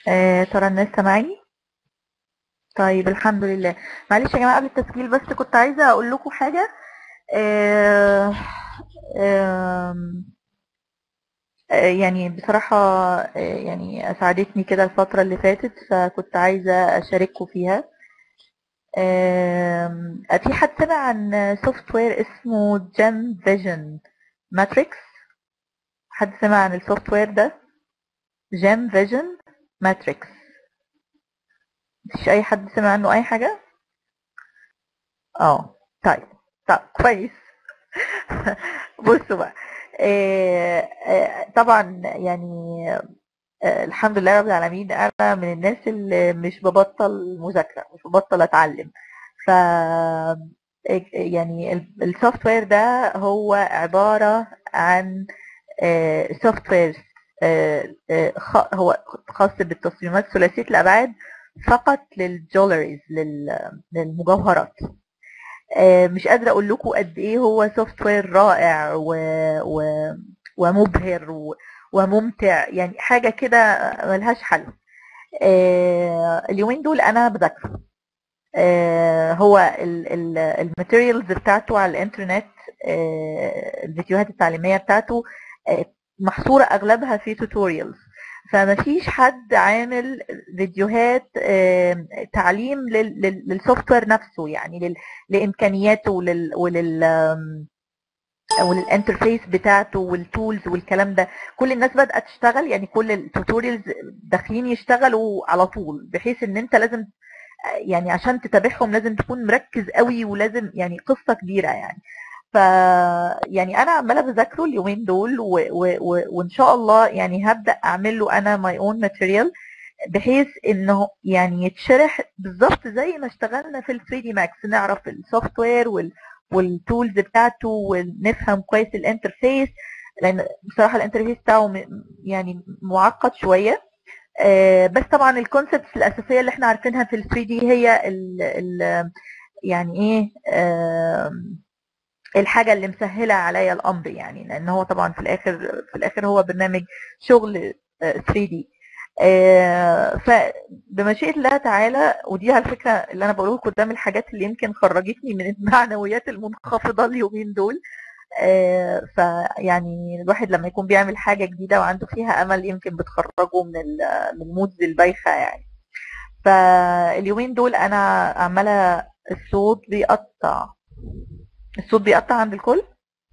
آه، ترى الناس سامعيني طيب الحمد لله معلش يا جماعه قبل التسجيل بس كنت عايزه اقول لكم حاجه آه، آم، آه، يعني بصراحه آه، يعني اسعدتني كده الفتره اللي فاتت فكنت عايزه اشارككم فيها آم، في حد سمع عن سوفت وير اسمه جيم فيجن ماتريكس حد سمع عن السوفت وير ده جيم فيجن ماتريكس مفيش اي حد سمع عنه اي حاجه اه طيب طب كويس بصوا بقى آه، آه، طبعا يعني آه، الحمد لله رب العالمين انا من الناس اللي مش ببطل مذاكره مش ببطل اتعلم ف يعني السوفت وير ده هو عباره عن سوفت وير هو خاص بالتصميمات ثلاثيه الابعاد فقط للجولريز للمجوهرات آه، مش قادره اقول لكم قد ايه هو سوفت وير رائع و... و... ومبهر و... وممتع يعني حاجه كده ملهاش حل آه، اليومين دول انا بذاكره آه، هو الماتيريالز بتاعته على الانترنت آه، الفيديوهات التعليميه بتاعته آه، محصوره اغلبها في توتوريالز فما فيش حد عامل فيديوهات آه، تعليم لل- لل- للسوفت وير نفسه يعني لل- لامكانياته ولل ولل آم، والانترفيس بتاعته والتولز والكلام ده كل الناس بدأت تشتغل يعني كل التوتوريالز داخلين يشتغلوا على طول بحيث ان انت لازم يعني عشان تتابعهم لازم تكون مركز قوي ولازم يعني قصة كبيرة يعني ف يعني انا عماله بذاكره اليومين دول و... و... و... وان شاء الله يعني هبدا اعمل له انا ماي اون ماتيريال بحيث انه يعني يتشرح بالظبط زي ما اشتغلنا في ال 3 دي ماكس نعرف السوفت وير وال والتولز بتاعته ونفهم كويس الانترفيس لان بصراحه الانترفيس بتاعه م- يعني معقد شويه آه، بس طبعا الكونسبتس الاساسيه اللي احنا عارفينها في ال 3 دي هي ال ال يعني ايه آم، الحاجه اللي مسهله عليا الامر يعني لان هو طبعا في الاخر في الاخر هو برنامج شغل 3 دي فبمشيئه الله تعالى ودي على فكره اللي انا بقوله لكم قدام الحاجات اللي يمكن خرجتني من المعنويات المنخفضه اليومين دول آه، فيعني الواحد لما يكون بيعمل حاجه جديده وعنده فيها امل يمكن بتخرجه من ال- من المودز البايخه يعني فاليومين دول انا عماله الصوت بيقطع الصوت بيقطع عند الكل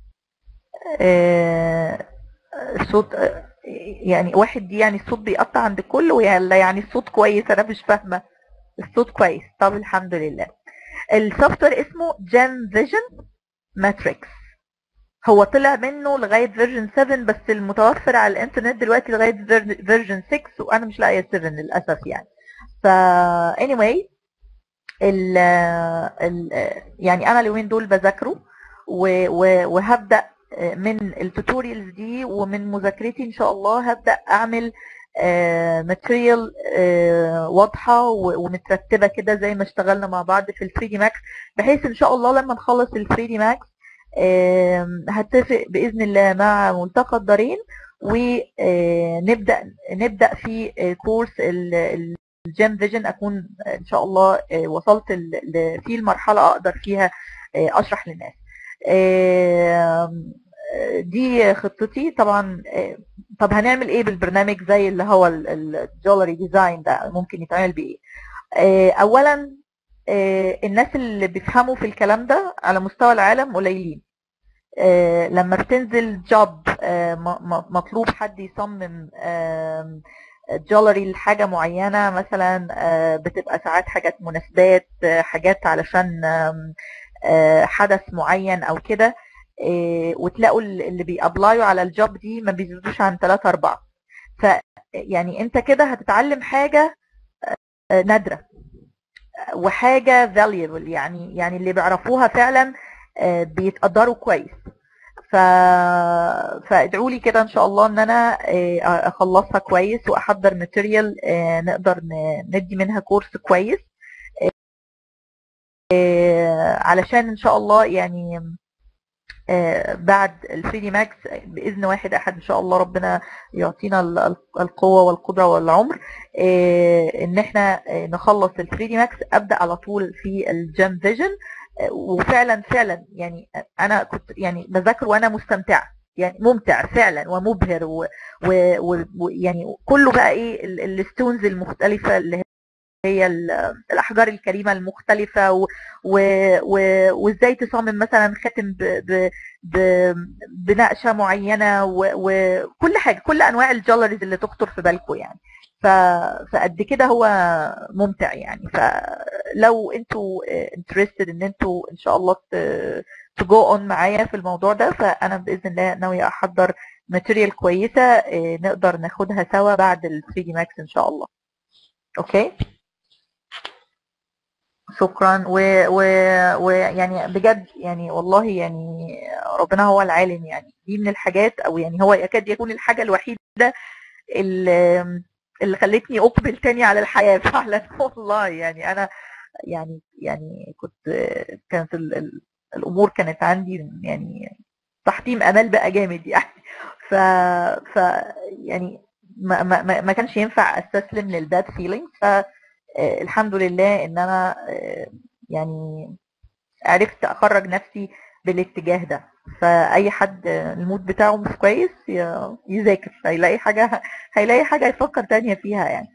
آه، الصوت آه، يعني واحد دي يعني الصوت بيقطع عند الكل ولا يعني الصوت كويس انا مش فاهمه الصوت كويس طب الحمد لله السوفت وير اسمه جيم فيجن ماتريكس هو طلع منه لغايه فيرجن 7 بس المتوفر على الانترنت دلوقتي لغايه فيرجن 6 وانا مش لاقيه 7 للاسف يعني ف anyway ال ال يعني انا اليومين دول بذاكره و- و- وهبدا من التوتوريالز دي ومن مذاكرتي ان شاء الله هبدا اعمل ماتيريال واضحه و- ومترتبه كده زي ما اشتغلنا مع بعض في ال 3 دي ماكس بحيث ان شاء الله لما نخلص ال 3 دي ماكس هتفق باذن الله مع ملتقى الدارين ونبدا نبدا في آه، كورس الجيم فيجن اكون ان شاء الله آه، وصلت ل- ل- في المرحله اقدر فيها آه، اشرح للناس آم، آه، دي خطتي طبعا آه، طب هنعمل ايه بالبرنامج زي اللي هو الجولري ديزاين ده ممكن يتعمل بايه آه، اولا آه، الناس اللي بيفهموا في الكلام ده على مستوى العالم قليلين آه، لما بتنزل جوب مطلوب حد يصمم جولري لحاجة معينة مثلا آه، بتبقى ساعات حاجات مناسبات آه، حاجات علشان آم، آه، حدث معين او كده آه، وتلاقوا ال- اللي بيابلايوا على الجوب دي ما بيزيدوش عن 3 4 ف يعني انت كده هتتعلم حاجة آه، نادرة وحاجة valuable يعني يعني اللي بيعرفوها فعلا آه، بيتقدروا كويس ف... فادعوا لي كده ان شاء الله ان انا آه، اخلصها كويس واحضر ماتيريال نقدر ن- ندي منها كورس كويس آه، علشان ان شاء الله يعني آه، بعد الفري دي ماكس باذن واحد احد ان شاء الله ربنا يعطينا ال- ال- القوه والقدره والعمر آه، ان احنا آه، نخلص الفري دي ماكس ابدا على طول في الجيم فيجن وفعلا فعلا يعني انا كنت يعني بذاكر وانا مستمتعه يعني ممتع فعلا ومبهر ويعني و... و... يعني كله بقى ايه الستونز المختلفه اللي هي ال- الاحجار الكريمه المختلفه و... و... و... وازاي تصمم مثلا خاتم ب... ب... ب... بنقشه معينه و... وكل حاجه كل انواع الجولريز اللي تخطر في بالكم يعني ف... فقد كده هو ممتع يعني فلو انتوا انترستد ان انتوا ان شاء الله تجو اون معايا في الموضوع ده فانا باذن الله ناويه احضر ماتيريال كويسه آه، نقدر ناخدها سوا بعد ال 3 دي ماكس ان شاء الله اوكي شكرا ويعني و... و... يعني بجد يعني والله يعني ربنا هو العالم يعني دي من الحاجات او يعني هو يكاد يكون الحاجه الوحيده اللي, اللي خلتني اقبل تاني على الحياه فعلا والله يعني انا يعني يعني كنت كانت ال... ال... الامور كانت عندي يعني تحطيم امال بقى جامد يعني ف, ف يعني ما, ما, ما ما كانش ينفع استسلم للباد فيلينج ف آه، الحمد لله ان انا آه، يعني عرفت اخرج نفسي بالاتجاه ده فاي حد آه، المود بتاعه مش كويس ي- يذاكر هيلاقي حاجه هيلاقي حاجه يفكر تانية فيها يعني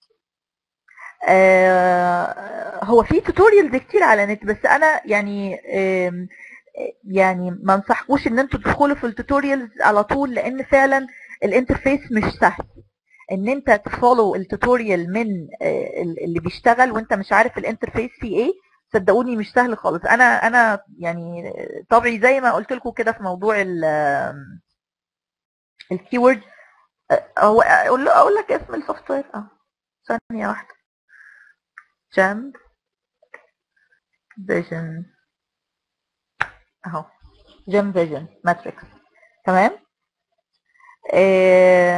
آه، هو في توتوريالز كتير على النت بس انا يعني آم، يعني ما انصحكوش ان انتوا تدخلوا في التوتوريالز على طول لان فعلا الانترفيس مش سهل ان انت تفولو التوتوريال من آه، ال- اللي بيشتغل وانت مش عارف الانترفيس فيه ايه صدقوني مش سهل خالص انا انا يعني طبعي زي ما قلت لكم كده في موضوع الكيورد هو اقول له اقول لك اسم السوفت وير اه ثانيه واحده جامب فيجن اهو جيم فيجن ماتريكس تمام آه،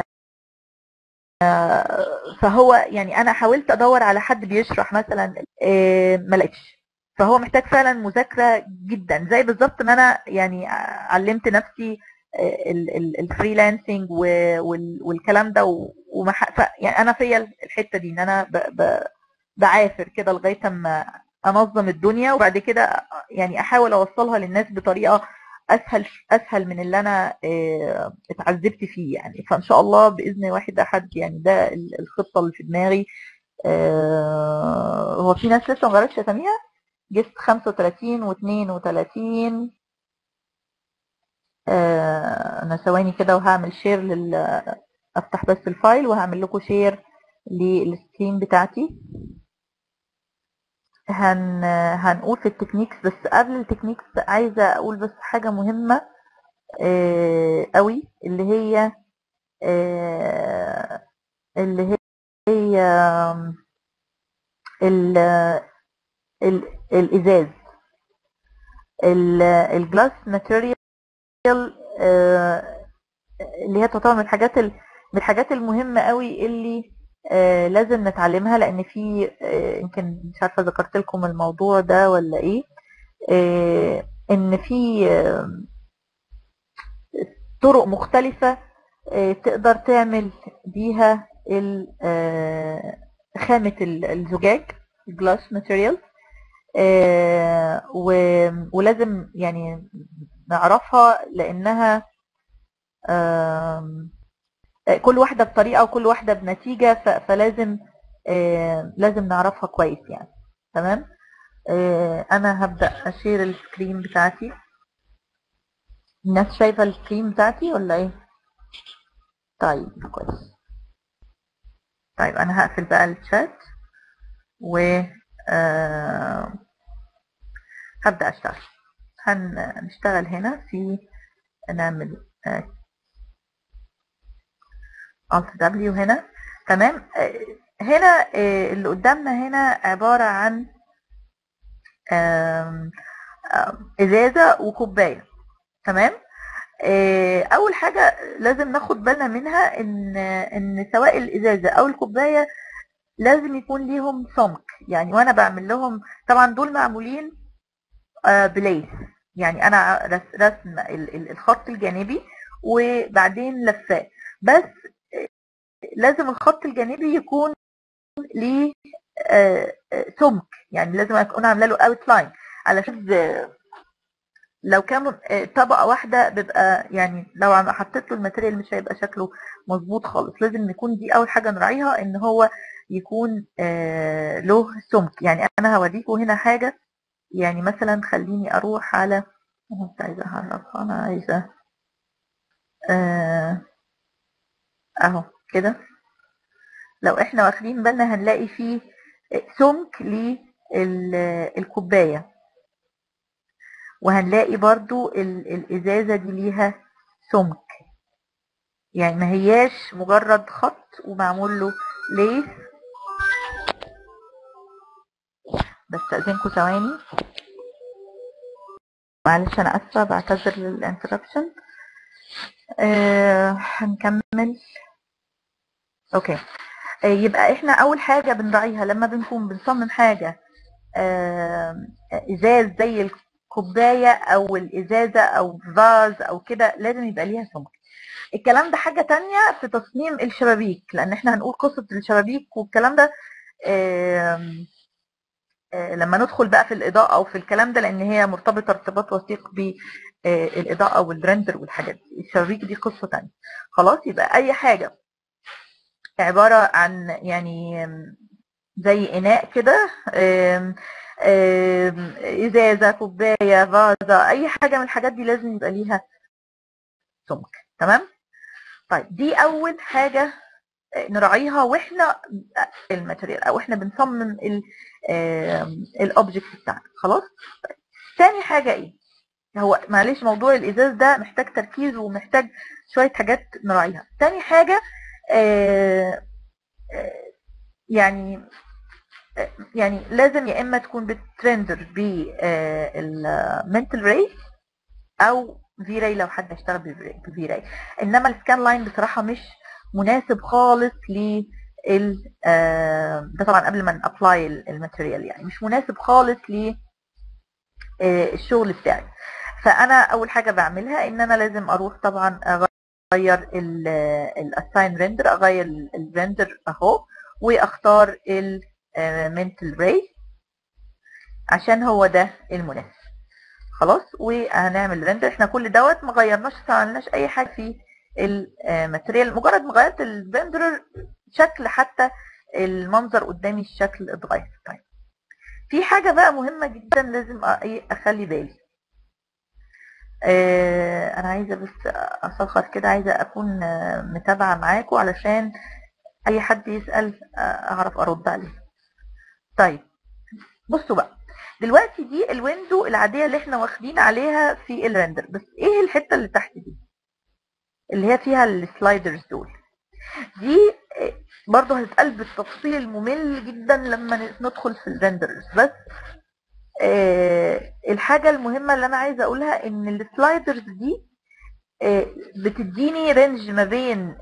فهو يعني انا حاولت ادور على حد بيشرح مثلا آه، ما لقيتش فهو محتاج فعلا مذاكره جدا زي بالظبط ما انا يعني علمت نفسي الفريلانسنج والكلام ده و- وما ح- ف- يعني انا فيا الحته دي ان انا ب- ب- بعافر كده لغايه اما انظم الدنيا وبعد كده يعني احاول اوصلها للناس بطريقه اسهل اسهل من اللي انا آه، اتعذبت فيه يعني فان شاء الله باذن واحد احد يعني ده ال- الخطه اللي في دماغي آه، هو في ناس لسه ما غيرتش اساميها جست 35 و32 انا ثواني كده وهعمل شير لل افتح بس الفايل وهعمل لكم شير للسكرين بتاعتي هن هنقول في التكنيكس بس قبل التكنيكس عايزه اقول بس حاجه مهمه آه، قوي اللي هي آه، اللي هي هي ال ال الازاز ال- الجلاس ماتيريال آه، اللي هي تعتبر من الحاجات ال- من الحاجات المهمة قوي اللي آه، لازم نتعلمها لان في آه، يمكن مش عارفة ذكرت لكم الموضوع ده ولا ايه آه، ان في آه، طرق مختلفة آه، تقدر تعمل بيها ال- آه، خامة ال- الزجاج الجلاس ماتيريال ولازم يعني نعرفها لانها آم، كل واحدة بطريقة وكل واحدة بنتيجة ف- فلازم آه، لازم نعرفها كويس يعني تمام آه، انا هبدأ اشير السكرين بتاعتي الناس شايفة السكرين بتاعتي ولا ايه طيب كويس طيب انا هقفل بقى الشات و آه، هبدأ اشتغل هنشتغل هنا في نعمل آه، Alt W هنا تمام آه، هنا آه، اللي قدامنا هنا عبارة عن آم، آم، ازازة وكوباية تمام آه، اول حاجة لازم ناخد بالنا منها ان ان سواء الازازة او الكوباية لازم يكون ليهم سمك يعني وانا بعمل لهم طبعا دول معمولين آه، بليس يعني انا رس- رسم ال- ال- الخط الجانبي وبعدين لفاه بس لازم الخط الجانبي يكون ليه آه، آه، سمك يعني لازم اكون عامله له اوتلاين علشان آه، لو كان آه، طبقه واحده بيبقى يعني لو عم- حطيت له الماتيريال مش هيبقى شكله مظبوط خالص لازم يكون دي اول حاجه نراعيها ان هو يكون آه، له سمك يعني انا هوريكم هنا حاجه يعني مثلا خليني اروح على انا مش عايزه احركها انا عايزه آه، اهو كده لو احنا واخدين بالنا هنلاقي فيه سمك للكوبايه وهنلاقي برضو ال- الازازه دي ليها سمك يعني ما هياش مجرد خط ومعمول له ليس بستأذنكم ثواني معلش انا اسفه بعتذر للانتربشن آه هنكمل اوكي آه يبقى احنا اول حاجه بنراعيها لما بنكون بنصمم حاجه آه ازاز زي الكوبايه او الازازه او فاز او كده لازم يبقى ليها سمك الكلام ده حاجه تانية في تصميم الشبابيك لان احنا هنقول قصه الشبابيك والكلام ده آم، آه، لما ندخل بقى في الاضاءه او في الكلام ده لان هي مرتبطه ارتباط وثيق بالاضاءه والرندر والحاجات دي الشبابيك دي قصه تانية خلاص يبقى اي حاجه عباره عن يعني آم، زي اناء كده آم، آم، ازازه كوبايه فازه اي حاجه من الحاجات دي لازم يبقى ليها سمك تمام طيب دي اول حاجه نراعيها واحنا الماتيريال او احنا بنصمم الاوبجكت بتاعنا خلاص طيب. تاني حاجه ايه هو معلش موضوع الازاز ده محتاج تركيز ومحتاج شويه حاجات نراعيها تاني حاجه آه، آه، يعني آه، يعني لازم يا اما تكون بترندر بالمنتل راي او في راي لو حد هيشتغل بفي راي انما السكان لاين بصراحه مش مناسب خالص ل ال آه، ده طبعا قبل ما نابلاي الماتيريال يعني مش مناسب خالص ل آه، الشغل بتاعي فانا اول حاجه بعملها ان انا لازم اروح طبعا اغير الاساين ريندر اغير الريندر اهو واختار المنتل راي عشان هو ده المناسب خلاص وهنعمل ريندر احنا كل دوت ما غيرناش ما عملناش اي حاجه في الماتريال مجرد ما غيرت الريندر شكل حتى المنظر قدامي الشكل اتغير طيب في حاجه بقى مهمه جدا لازم أ- إيه اخلي بالي آه، انا عايزه بس اصغر كده عايزه اكون آه، متابعه معاكم علشان اي حد يسال آه، اعرف ارد عليه طيب بصوا بقى دلوقتي دي الويندو العاديه اللي احنا واخدين عليها في الريندر بس ايه الحته اللي تحت دي اللي هي فيها السلايدرز دول دي آه، برضه هتتقال بالتفصيل الممل جدا لما ندخل في الريندرز بس آه، الحاجه المهمه اللي انا عايزه اقولها ان السلايدرز دي آه، بتديني رينج ما بين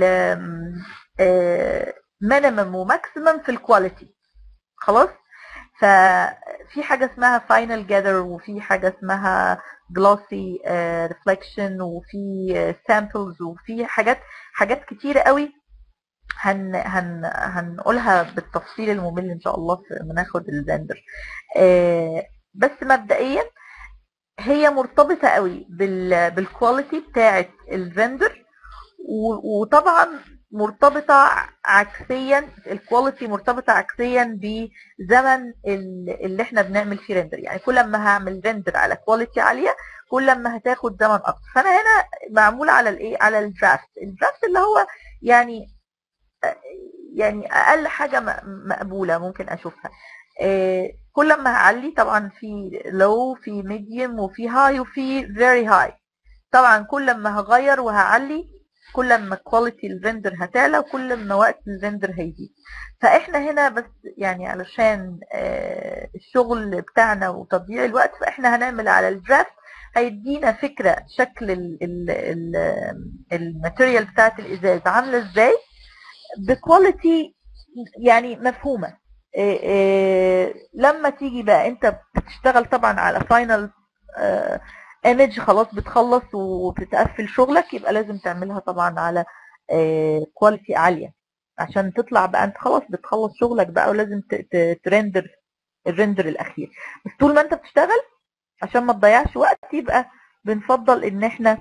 المينيمم وماكسيمم في الكواليتي خلاص ففي حاجه اسمها فاينل جاذر وفي حاجه اسمها جلوسي ريفلكشن وفي سامبلز وفي حاجات حاجات كتيره قوي هن هن هنقولها بالتفصيل الممل ان شاء الله في لما ناخد الريندر آه، بس مبدئيا هي مرتبطه قوي بال بالكواليتي بتاعه الريندر و- وطبعا مرتبطه عكسيا الكواليتي مرتبطه عكسيا بزمن ال- اللي احنا بنعمل فيه ريندر يعني كل ما هعمل ريندر على كواليتي عاليه كل ما هتاخد زمن اكتر فانا هنا معمول على الايه على الدرافت الدرافت اللي هو يعني يعني اقل حاجه م- مقبوله ممكن اشوفها آه، كل ما هعلي طبعا في لو في ميديوم وفي هاي وفي فيري هاي طبعا كل ما هغير وهعلي كل ما كواليتي الريندر هتعلى وكل ما وقت الريندر هيزيد فاحنا هنا بس يعني علشان آه، الشغل بتاعنا وتضييع الوقت فاحنا هنعمل على الدرافت هيدينا فكره شكل ال- ال- ال- الماتيريال بتاعت الازاز عامله ازاي بكواليتي يعني مفهومه إيه إيه لما تيجي بقى انت بتشتغل طبعا على فاينل ايمج خلاص بتخلص وبتقفل شغلك يبقى لازم تعملها طبعا على كواليتي عاليه عشان تطلع بقى انت خلاص بتخلص شغلك بقى ولازم ترندر الرندر الاخير بس طول ما انت بتشتغل عشان ما تضيعش وقت يبقى بنفضل ان احنا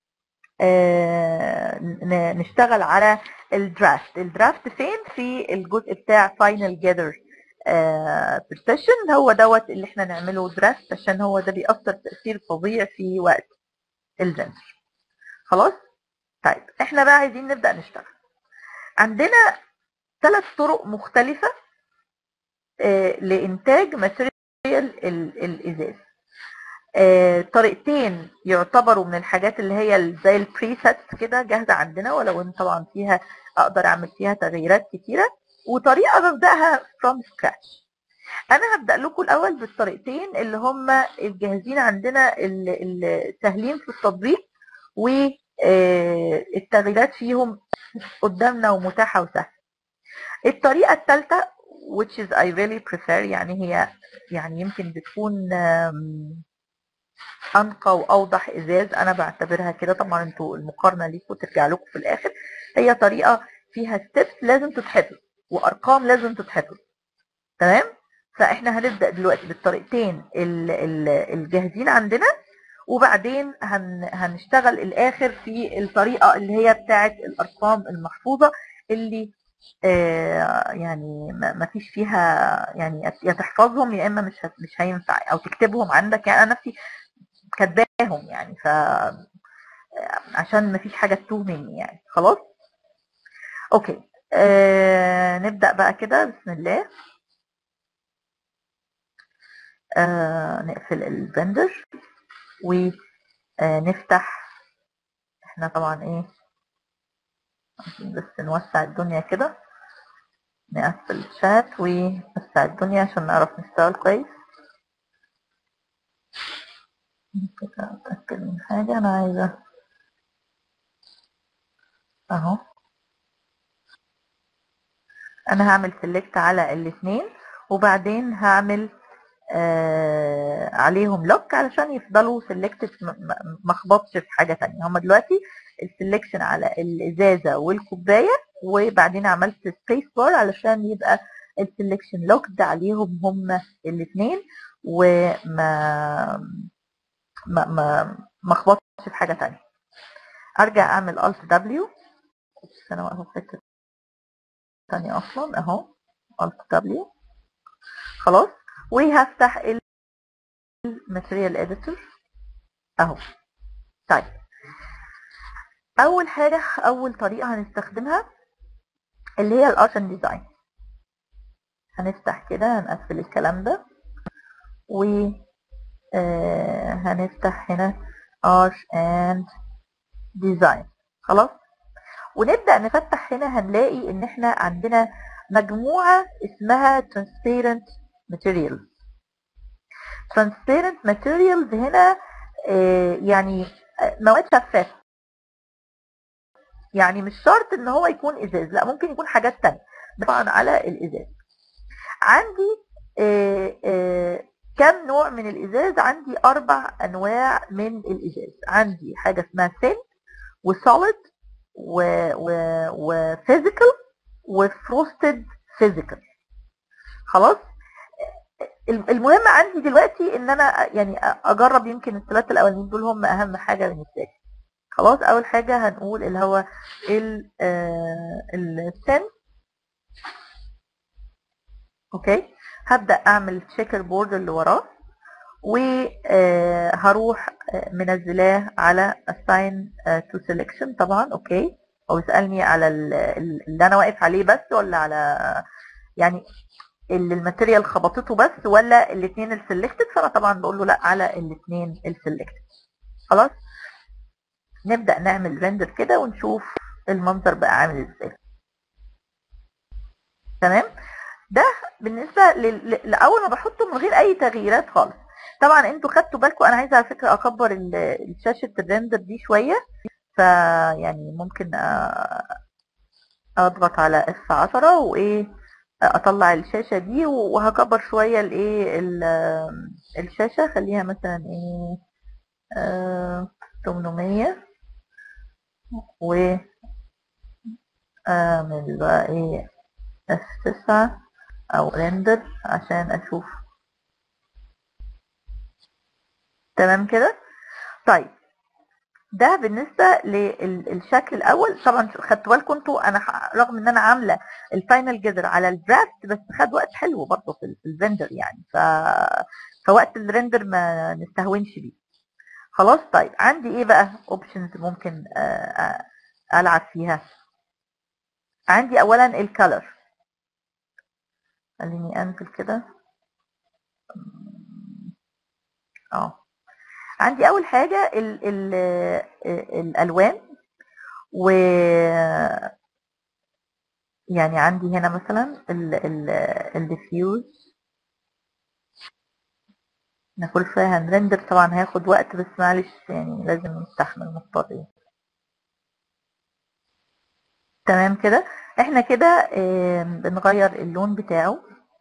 آه نشتغل على الدرافت الدرافت فين في الجزء بتاع فاينل جذر برسيشن هو دوت اللي احنا نعمله درافت عشان هو ده بيأثر تأثير فظيع في وقت الرندر خلاص طيب احنا بقى عايزين نبدأ نشتغل عندنا ثلاث طرق مختلفة آه لإنتاج ماتيريال الإزاز آه طريقتين يعتبروا من الحاجات اللي هي زي البريسيتس كده جاهزة عندنا ولو ان طبعا فيها اقدر اعمل فيها تغييرات كتيرة وطريقة ببدأها from scratch انا هبدأ لكم الاول بالطريقتين اللي هم الجاهزين عندنا السهلين في التطبيق والتغييرات فيهم قدامنا ومتاحة وسهلة الطريقة الثالثة which is I really prefer يعني هي يعني يمكن بتكون انقى واوضح ازاز انا بعتبرها كده طبعا انتوا المقارنه ليكم ترجع لكم في الاخر هي طريقه فيها ستيبس لازم تتحفظ وارقام لازم تتحفظ تمام فاحنا هنبدا دلوقتي بالطريقتين الجاهزين عندنا وبعدين هن هنشتغل الاخر في الطريقه اللي هي بتاعه الارقام المحفوظه اللي آه يعني ما فيش فيها يعني يا تحفظهم يا اما مش مش هينفع او تكتبهم عندك يعني انا نفسي كاتباهم يعني ف عشان ما فيش حاجه تتوه مني يعني خلاص اوكي آه نبدا بقى كده بسم الله آه نقفل البندر ونفتح احنا طبعا ايه بس نوسع الدنيا كده نقفل الشات ونوسع الدنيا عشان نعرف نشتغل كويس كده اتأكد من حاجة انا عايزة اهو انا هعمل سيلكت على الاثنين وبعدين هعمل آه عليهم لوك علشان يفضلوا سيلكتد ما اخبطش في حاجه ثانيه هما دلوقتي السلكشن على الازازه والكوبايه وبعدين عملت سبيس بار علشان يبقى السلكشن لوكد عليهم هما الاثنين وما ما ما ما اخبطش في حاجه ثانيه ارجع اعمل الت دبليو بس انا واقفه في حته ثانيه اصلا اهو الت دبليو خلاص وهفتح الماتيريال اديتور اهو طيب اول حاجه اول طريقه هنستخدمها اللي هي الارشن ديزاين هنفتح كده هنقفل الكلام ده و آه هنفتح هنا arch and design خلاص ونبدأ نفتح هنا هنلاقي ان احنا عندنا مجموعة اسمها transparent materials transparent materials هنا آه يعني مواد شفافة يعني مش شرط ان هو يكون ازاز لا ممكن يكون حاجات تانية طبعا على الازاز عندي آه آه كم نوع من الازاز عندي اربع انواع من الازاز عندي حاجه اسمها ثين وسوليد وفيزيكال وفروستد فيزيكال خلاص المهم عندي دلوقتي ان انا يعني اجرب يمكن الثلاثه الاولانيين دول هم اهم حاجه بالنسبه لي خلاص اول حاجه هنقول اللي هو الثين اوكي هبدأ اعمل تشيكر بورد اللي وراه وهروح منزلاه على assign to selection طبعا اوكي هو يسألني على اللي انا واقف عليه بس ولا على يعني اللي الماتيريال خبطته بس ولا الاثنين السلكتد فانا طبعا بقول له لا على الاثنين السلكتد خلاص نبدأ نعمل ريندر كده ونشوف المنظر بقى عامل ازاي تمام ده بالنسبه لاول ما بحطه من غير اي تغييرات خالص طبعا انتوا خدتوا بالكم انا عايزه على فكره اكبر شاشه الريندر دي شويه فيعني ممكن اضغط على اف 10 وايه اطلع الشاشة دي وهكبر شوية الايه الشاشة خليها مثلا ايه آه 800 و اعمل بقى ايه اف 9 او ريندر عشان اشوف تمام كده طيب ده بالنسبة للشكل الأول طبعا خدتوا بالكم انتوا أنا رغم إن أنا عاملة الفاينل جذر على الدرافت بس خد وقت حلو برضه في الريندر يعني ف... فوقت الريندر ما نستهونش بيه خلاص طيب عندي إيه بقى اوبشنز ممكن ألعب فيها عندي أولا الكالر خليني أنزل كده اه عندي اول حاجة ال ال الالوان و يعني عندي هنا مثلا الديفيوز احنا كل شوية هنرندر طبعا هياخد وقت بس معلش يعني لازم نستحمل مضطرين تمام كده احنا كده بنغير اللون بتاعه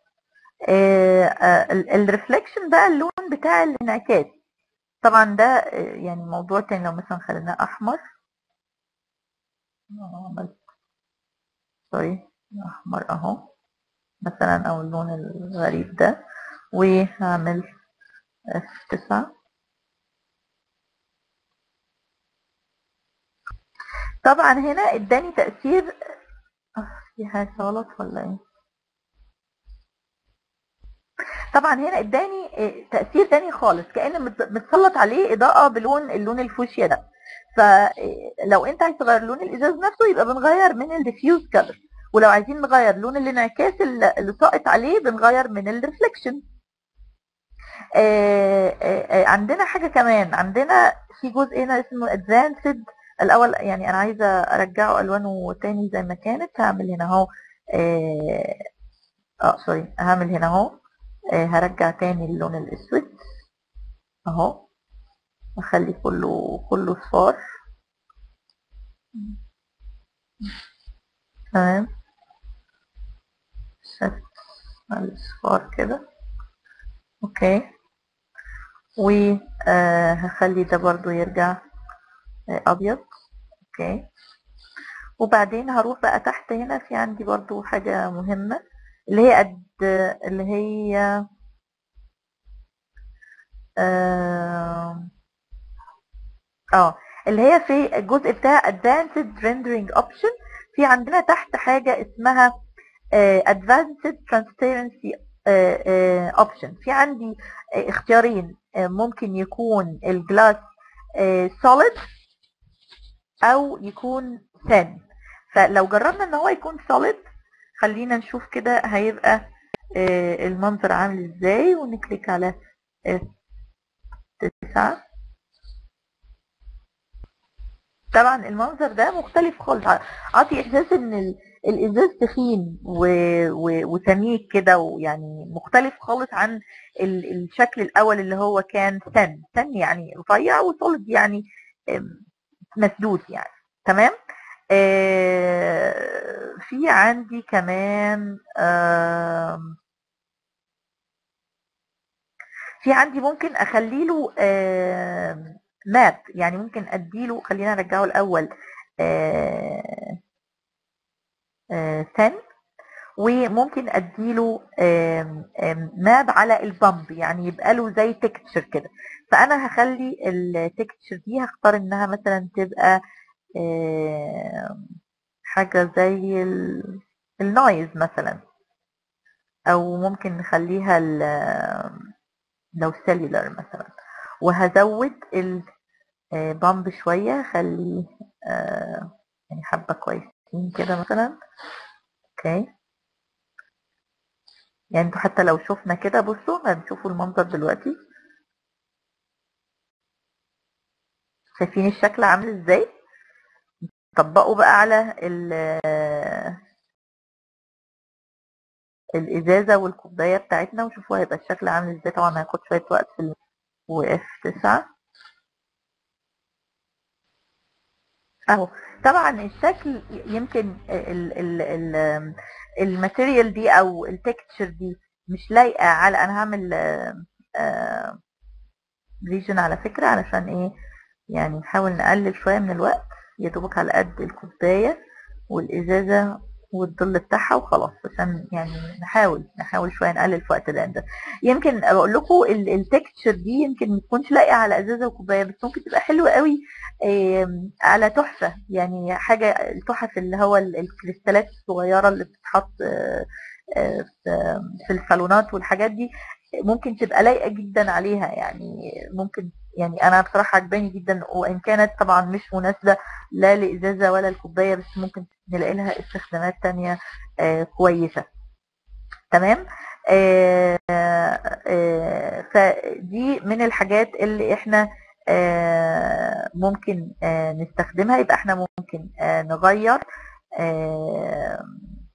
الريفليكشن بقى اللون بتاع الانعكاس طبعا ده يعني موضوع تاني لو مثلا خليناه احمر سوري احمر اهو مثلا او اللون الغريب ده وهعمل اف تسعة طبعا هنا اداني تأثير في حاجة غلط ولا ايه طبعا هنا اداني تأثير تاني خالص كأن متسلط عليه إضاءة بلون اللون الفوشيا ده فلو انت عايز تغير لون الازاز نفسه يبقى بنغير من الديفيوز كلر ولو عايزين نغير لون الانعكاس اللي ساقط عليه بنغير من الريفليكشن عندنا حاجة كمان عندنا في جزء هنا اسمه ادفانسد الاول يعني انا عايزة ارجعه الوانه تاني زي ما كانت هعمل هنا اهو اه سوري هعمل هنا اهو هرجع تاني اللون الاسود اهو اخلي كله كله صفار تمام ست الصفار كده اوكي وهخلي ده برضو يرجع ابيض اوكي وبعدين هروح بقى تحت هنا في عندي برضو حاجة مهمة اللي هي قد اللي هي اه آه اللي هي في الجزء بتاع advanced rendering option في عندنا تحت حاجة اسمها uh, advanced transparency uh, uh, option في عندي اختيارين ممكن يكون الجلاس solid او يكون thin فلو جربنا ان هو يكون solid خلينا نشوف كده هيبقى المنظر عامل ازاي ونكليك على تسعة طبعا المنظر ده مختلف خالص عاطي احساس ان الازاز تخين وسميك كده ويعني مختلف خالص عن الشكل الاول اللي هو كان سن سن يعني رفيع وصلد يعني مسدود يعني تمام في عندي كمان في عندي ممكن اخلي له ماب يعني ممكن اديله خلينا ارجعه الاول سن وممكن اديله ماب على البامب يعني يبقى له زي تكتشر كده فانا هخلي التكتشر دي هختار انها مثلا تبقى حاجة زي النويز مثلا او ممكن نخليها لو سيلولر مثلا وهزود البامب شوية خليه يعني حبة كويسين كده مثلا اوكي يعني انتوا حتى لو شفنا كده بصوا هنشوفوا المنظر دلوقتي شايفين الشكل عامل ازاي طبقوا بقى على الازازة والكوباية بتاعتنا وشوفوا هيبقى الشكل عامل ازاي طبعا هياخد شوية وقت في و اف 9 اهو طبعا الشكل يمكن الماتيريال دي او التكتشر دي مش لايقه على انا هعمل ريجن على فكره علشان ايه يعني نحاول نقلل شويه من الوقت يا دوبك على قد الكوبايه والازازه والظل بتاعها وخلاص عشان يعني نحاول نحاول شويه نقلل في وقت ده يمكن اقول لكم التكتشر دي يمكن ما تكونش لايقه على ازازه وكوبايه بس ممكن تبقى حلوه قوي على تحفه يعني حاجه التحف اللي هو الكريستالات الصغيره اللي بتتحط في الصالونات والحاجات دي ممكن تبقى لايقه جدا عليها يعني ممكن يعني انا بصراحه عجباني جدا وان كانت طبعا مش مناسبه لا لازازه ولا الكوبايه بس ممكن نلاقي لها استخدامات تانية آه كويسه تمام آه آه فدي من الحاجات اللي احنا آه ممكن آه نستخدمها يبقى احنا ممكن آه نغير آه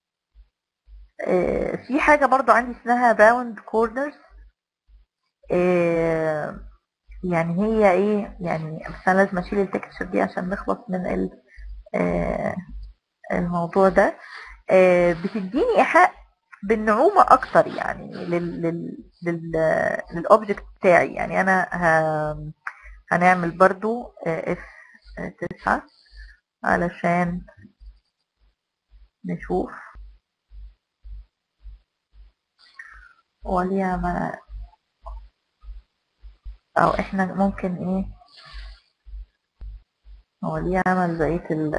آه في حاجة برضو عندي اسمها راوند كورنرز آه يعني هي ايه يعني بس انا لازم اشيل التكستشر دي عشان نخلص من آه الموضوع ده آه بتديني ايحاء بالنعومة اكتر يعني لل لل لل للاوبجكت بتاعي يعني انا ه... هنعمل برضو اف تسعة علشان نشوف وليها ما او احنا ممكن ايه هو ليه عمل بقية ال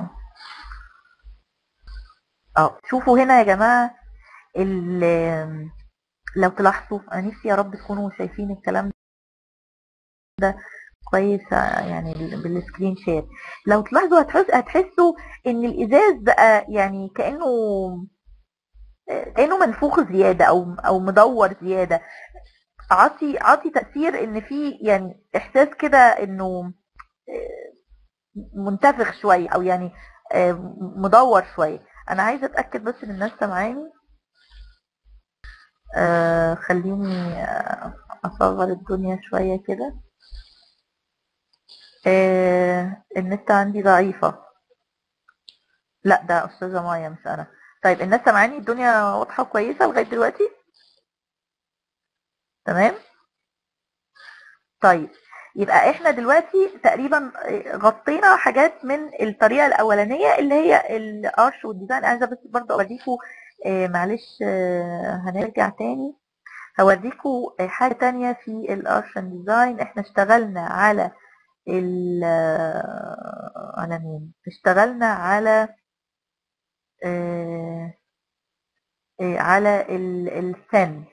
اه شوفوا هنا يا جماعة لو تلاحظوا انا نفسي يا رب تكونوا شايفين الكلام ده كويس يعني بالسكرين شير لو تلاحظوا هتحس هتحسوا ان الازاز بقى يعني كانه كانه منفوخ زياده او او مدور زياده عطي عطي تاثير ان في يعني احساس كده انه منتفخ شويه او يعني مدور شويه انا عايزه اتاكد بس ان الناس سامعاني آه خليني اصغر الدنيا شويه كده آه النت عندي ضعيفه لا ده استاذه مايا مش انا طيب الناس سامعاني الدنيا واضحه كويسه لغايه دلوقتي تمام طيب يبقى احنا دلوقتي تقريبا غطينا حاجات من الطريقه الاولانيه اللي هي الارش والديزاين عايزه بس برضه اوريكم آه معلش آه هنرجع تاني هوريكم حاجه تانية في الارش ديزاين احنا اشتغلنا على ال على مين اشتغلنا على آه على السن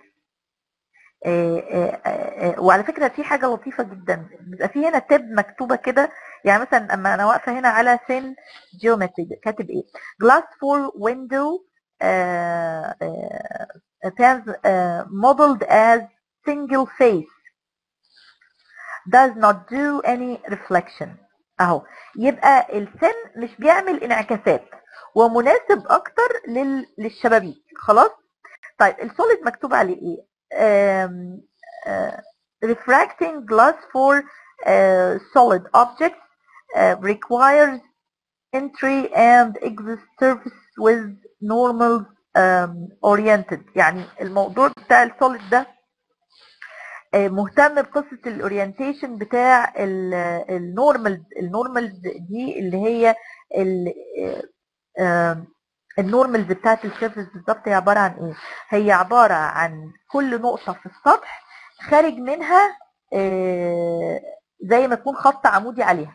وعلى فكره في حاجه لطيفه جدا بيبقى في هنا تاب مكتوبه كده يعني مثلا اما انا واقفه هنا على سن جيومتري كاتب ايه glass for window uh, uh, uh, modeled as single face does not do any reflection اهو يبقى السن مش بيعمل انعكاسات ومناسب اكتر لل... للشبابيك خلاص طيب السوليد مكتوب عليه ايه Um, uh, refracting glass for uh, solid objects uh, requires entry and exit surface with normal um, oriented يعني الموضوع بتاع السوليد ده مهتم بقصة الاورينتيشن بتاع النورمال النورمال دي اللي هي النورمالز بتاعت السيرفيس بالظبط هي عباره عن ايه هي عباره عن كل نقطه في السطح خارج منها زي ما يكون خط عمودي عليها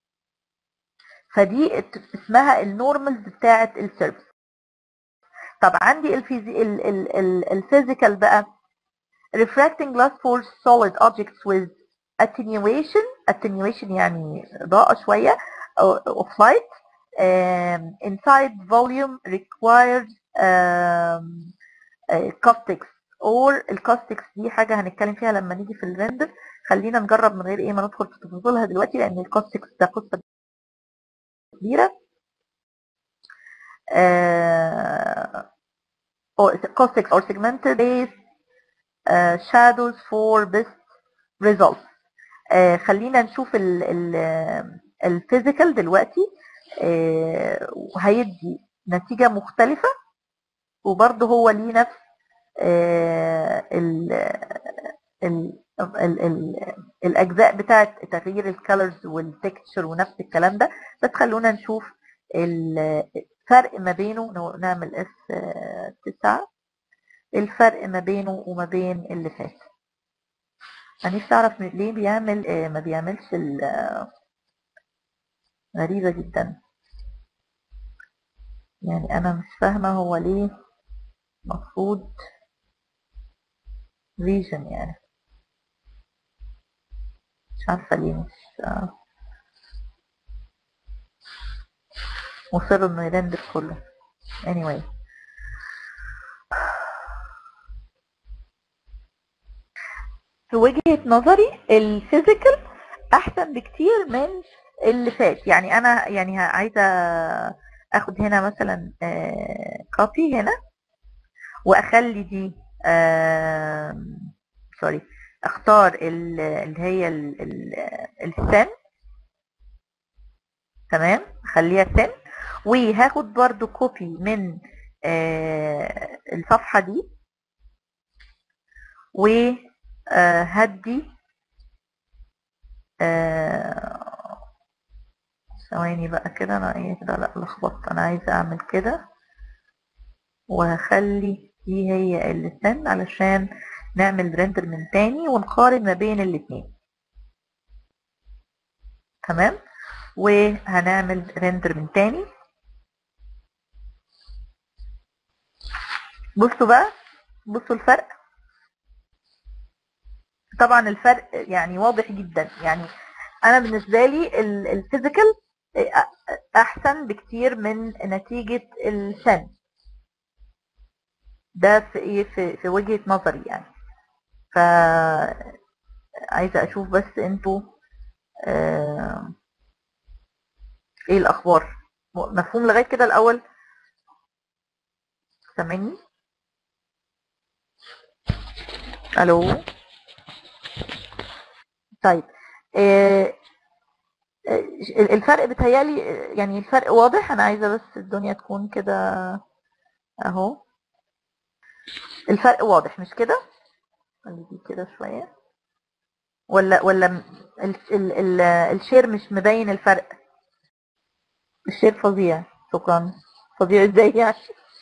فدي اسمها النورمالز بتاعت السيرفيس طب عندي الفيزي الفيزيكال بقى refracting glass for solid objects with attenuation attenuation يعني اضاءه شويه of light um, inside volume requires um, uh, caustics or الكاستكس دي حاجة هنتكلم فيها لما نيجي في الريندر خلينا نجرب من غير ايه ما ندخل في تفاصيلها دلوقتي لان الكاستكس ده قصة كبيرة uh, or caustics or segmented base uh, shadows for best results uh, خلينا نشوف الفيزيكال دلوقتي آه، وهيدي نتيجة مختلفة وبرضه هو ليه نفس آه، ال ال ال ال الاجزاء بتاعه تغيير الكالرز والتكتشر ونفس الكلام ده بس خلونا نشوف الفرق ما بينه نعمل اس 9 الفرق ما بينه وما بين اللي فات انا نفسي اعرف ليه بيعمل آه، ما بيعملش غريبة جدا يعني انا مش فاهمة هو ليه مفروض فيجن يعني مش عارفة ليه مش مصر انه يرندر كله anyway في وجهة نظري الفيزيكال احسن بكتير من اللي فات يعني انا يعني عايزة اخد هنا مثلا كوبي هنا واخلي دي سوري اختار اللي هي السن تمام خليها سن وهاخد برضو كوبي من آه الصفحة دي وهدي آه ثواني بقى كده انا ايه كده لا لخبطت انا عايزه اعمل كده وهخلي دي هي السن علشان نعمل ريندر من تاني ونقارن ما بين الاتنين تمام وهنعمل ريندر من تاني بصوا بقى بصوا الفرق طبعا الفرق يعني واضح جدا يعني انا بالنسبه لي الفيزيكال احسن بكتير من نتيجه السن ده في ايه في, في وجهه نظري يعني ف عايزه اشوف بس انتوا آه ايه الاخبار مفهوم لغايه كده الاول سامعني الو طيب آه الفرق بتهيالي يعني الفرق واضح انا عايزه بس الدنيا تكون كده اهو الفرق واضح مش كده خلي دي كده شويه ولا ولا ال ال ال الشير مش مبين الفرق الشير فظيع شكرا فظيع ازاي يعني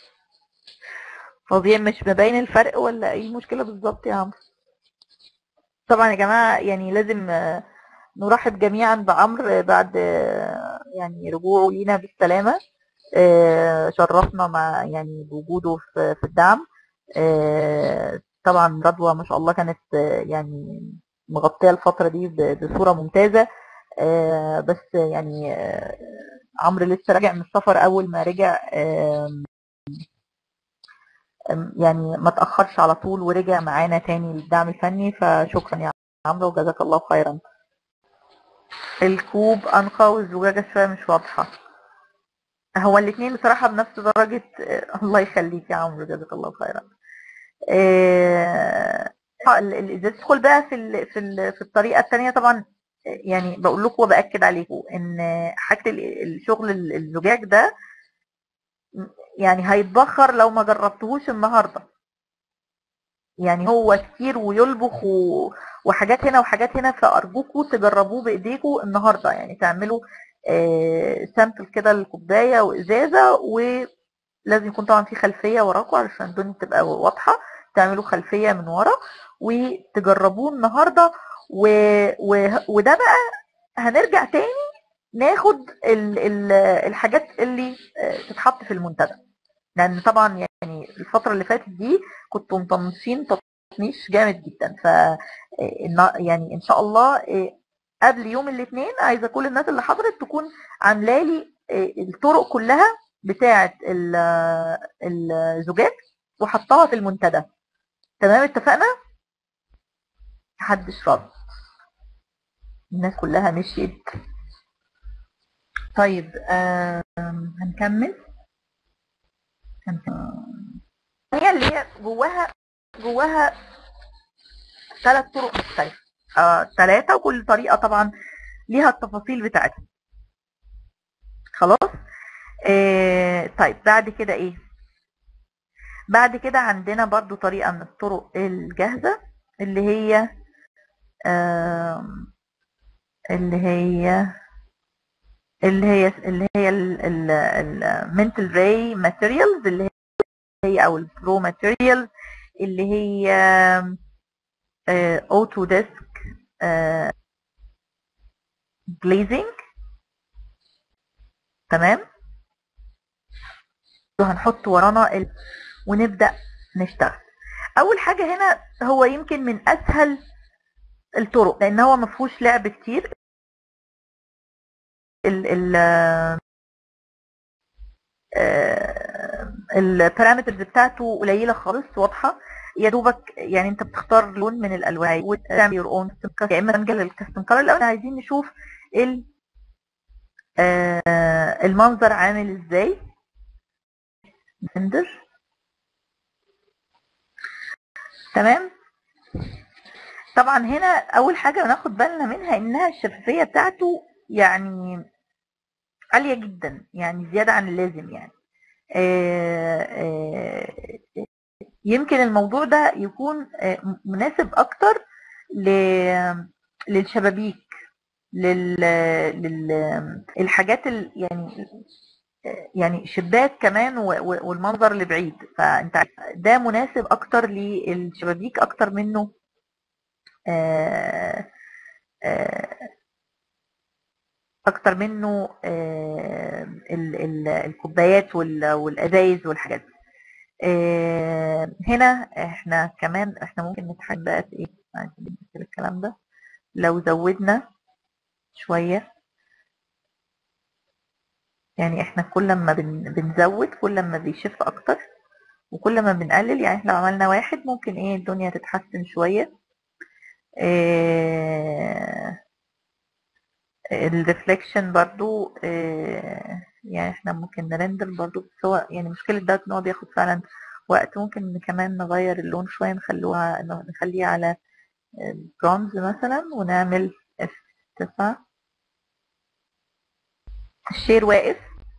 فظيع مش مبين الفرق ولا ايه المشكله بالظبط يا عمرو طبعا يا جماعه يعني لازم نرحب جميعا بعمرو بعد يعني رجوعه لينا بالسلامه شرفنا مع يعني بوجوده في الدعم طبعا رضوى ما شاء الله كانت يعني مغطيه الفتره دي بصوره ممتازه بس يعني عمرو لسه راجع من السفر اول ما رجع يعني ما تاخرش على طول ورجع معانا تاني للدعم الفني فشكرا يا عمرو وجزاك الله خيرا الكوب انقى والزجاجه شويه مش واضحه هو الاثنين بصراحه بنفس درجه الله يخليك يا عمرو جزاك الله خيرا اذا تدخل بقى في في في الطريقه الثانيه طبعا يعني بقول لكم وباكد عليكم ان حاجه الشغل الزجاج ده يعني هيتبخر لو ما جربتهوش النهارده يعني هو كتير ويلبخ و... وحاجات هنا وحاجات هنا فارجوكوا تجربوه بايديكم النهارده يعني تعملوا آه سامبل كده للكوبايه وازازه ولازم يكون طبعا في خلفيه وراكم علشان الدنيا تبقى واضحه تعملوا خلفيه من ورا وتجربوه النهارده و... و... وده بقى هنرجع تاني ناخد ال... ال... الحاجات اللي تتحط في المنتدى لان طبعا يعني الفتره اللي فاتت دي كنتوا مطنشين تطنيش جامد جدا ف يعني ان شاء الله قبل يوم الاثنين عايزه كل الناس اللي حضرت تكون عامله لي الطرق كلها بتاعه الزجاج وحطها في المنتدى تمام اتفقنا محدش رد الناس كلها مشيت طيب هنكمل هي اللي هي جواها جواها ثلاث طرق مختلفة ثلاثة وكل طريقة طبعا ليها التفاصيل بتاعتها خلاص آه طيب بعد كده ايه بعد كده عندنا برضو طريقة من الطرق الجاهزة اللي هي آه اللي هي اللي هي اللي هي المنتل راي ماتيريالز اللي هي او البرو ماتيريالز اللي هي اوتو ديسك جليزنج تمام وهنحط ورانا ال... ونبدأ نشتغل اول حاجة هنا هو يمكن من اسهل الطرق لان هو ما فيهوش لعب كتير ال ال البارامترز بتاعته قليله خالص واضحه يا دوبك يعني انت بتختار لون من الالوان وتعمل يور اون يا اما تنجل الكاستم كلر لو عايزين نشوف ال المنظر عامل ازاي بندر تمام طبعا هنا اول حاجه ناخد بالنا منها انها الشفافيه بتاعته يعني عاليه جدا يعني زياده عن اللازم يعني آآ آآ يمكن الموضوع ده يكون مناسب اكتر للشبابيك لل للحاجات يعني يعني شباك كمان والمنظر اللي بعيد فانت ده مناسب اكتر للشبابيك اكتر منه آآ اكتر منه الكوبايات والازايز والحاجات دي هنا احنا كمان احنا ممكن نتحكم بقى في ايه عايزين الكلام ده لو زودنا شوية يعني احنا كل ما بنزود كل ما بيشف اكتر وكل ما بنقلل يعني احنا لو عملنا واحد ممكن ايه الدنيا تتحسن شوية اه الريفليكشن برضو اه يعني احنا ممكن نرندر برضو بس هو يعني مشكلة ده ان هو بياخد فعلا وقت ممكن كمان نغير اللون شوية نخلوها نخليه على برونز مثلا ونعمل اف 9 الشير واقف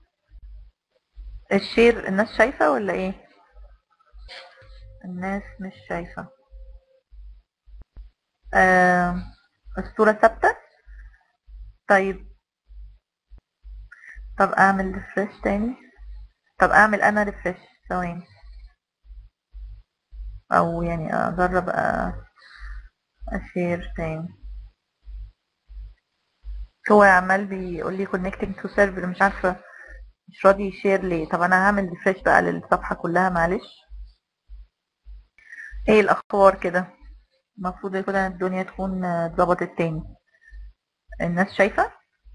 الشير الناس شايفة ولا ايه الناس مش شايفة آه الصورة ثابتة طيب طب اعمل ريفرش تاني طب اعمل انا ريفرش ثواني او يعني اجرب اشير تاني هو عمال بيقول لي connecting to server مش عارفة مش راضي يشير ليه طب انا هعمل ريفرش بقى للصفحة كلها معلش ايه الاخبار كده المفروض كده الدنيا تكون اتظبطت تاني الناس شايفة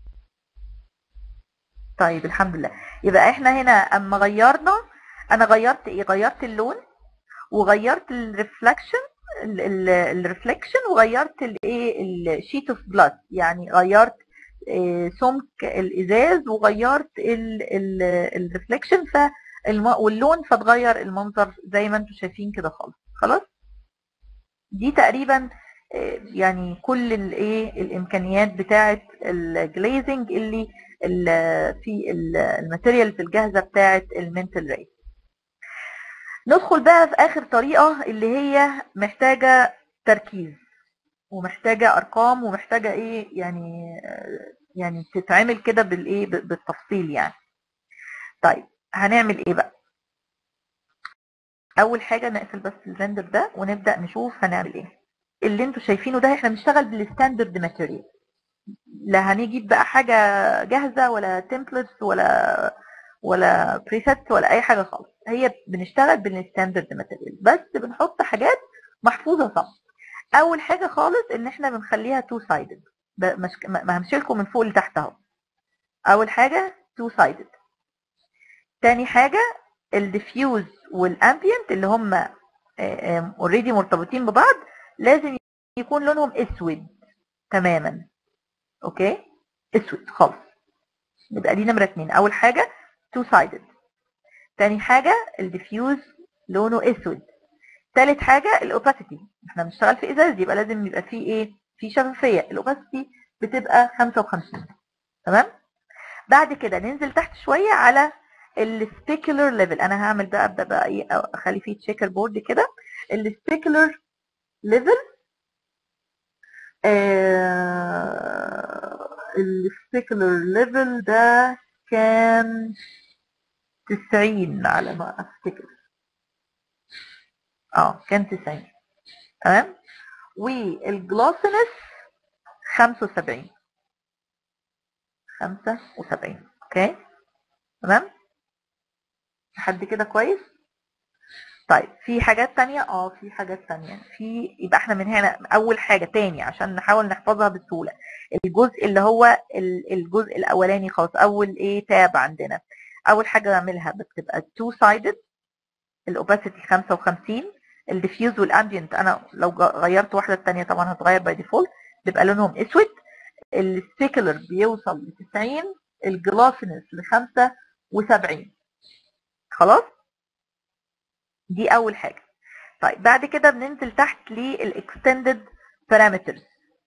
طيب الحمد لله يبقى احنا هنا اما غيرنا انا غيرت ايه غيرت اللون وغيرت الريفلكشن الريفلكشن وغيرت الايه الشيت اوف بلاد يعني غيرت سمك الازاز وغيرت الريفلكشن ف واللون فتغير المنظر زي ما انتم شايفين كده خالص خلاص دي تقريبا يعني كل الايه الامكانيات بتاعه الجليزنج اللي في الماتيريالز الجاهزه بتاعه المنتل راي ندخل بقى في اخر طريقه اللي هي محتاجه تركيز ومحتاجه ارقام ومحتاجه ايه يعني يعني تتعمل كده بالايه بالتفصيل يعني طيب هنعمل ايه بقى اول حاجه نقفل بس الريندر ده ونبدا نشوف هنعمل ايه اللي انتوا شايفينه ده احنا بنشتغل بالستاندرد ماتيريال لا هنجيب بقى حاجه جاهزه ولا تمبلتس ولا ولا بريسيت ولا اي حاجه خالص هي بنشتغل بالستاندرد ماتيريال بس بنحط حاجات محفوظه صح اول حاجه خالص ان احنا بنخليها تو سايدد ما همشي لكم من فوق لتحت اهو اول حاجه تو سايدد تاني حاجه الديفيوز والامبيانت اللي هم اوريدي مرتبطين ببعض لازم يكون لونهم اسود تماما اوكي اسود خالص يبقى دي نمره اتنين اول حاجه تو سايدد تاني حاجه الديفيوز لونه اسود تالت حاجه الاوباسيتي احنا بنشتغل في ازاز يبقى لازم يبقى فيه ايه في شفافيه الاوباسيتي بتبقى 55 تمام بعد كده ننزل تحت شويه على السبيكولر ليفل انا هعمل بقى ابدا بقى ايه اخلي فيه تشيكر بورد كده السبيكولر ليفل السبيكولر ليفل ده كان 90 على ما افتكر اه كان 90 تمام والجلوسينس 75 75 اوكي تمام لحد كده كويس طيب في حاجات تانية اه في حاجات تانية في يبقى احنا من هنا اول حاجة تاني عشان نحاول نحفظها بسهولة الجزء اللي هو ال- الجزء الاولاني خالص اول ايه تاب عندنا اول حاجة بعملها بتبقى two sided الاوباسيتي 55 الديفيوز والامبيانت انا لو جا- غيرت واحدة التانية طبعا هتغير باي ديفولت بيبقى لونهم اسود السبيكولر بيوصل ل 90 الجلاسينس ل 75 خلاص دي اول حاجه طيب بعد كده بننزل تحت للاكستندد بارامترز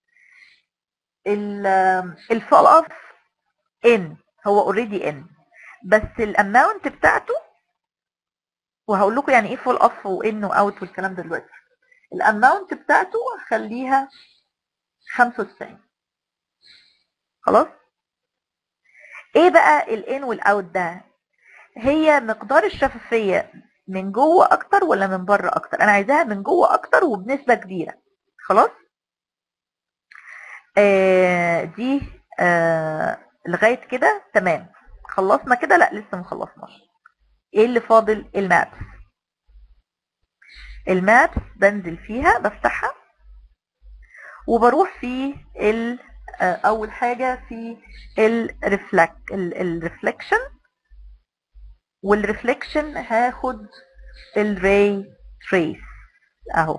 الفول اوف ان هو اوريدي ان بس الاماونت بتاعته وهقول لكم يعني ايه فول اوف وان واوت والكلام ده دلوقتي الاماونت بتاعته هخليها 95 خلاص ايه بقى الان والاوت ده هي مقدار الشفافيه من جوه اكتر ولا من بره اكتر انا عايزاها من جوه اكتر وبنسبه كبيره خلاص آه دي آه لغايه كده تمام خلصنا كده لا لسه ما خلصناش ايه اللي فاضل المابس المابس بنزل فيها بفتحها وبروح في ال آه، اول حاجه في الريفلكت الريفلكشن والريفلكشن هاخد الري تريس اهو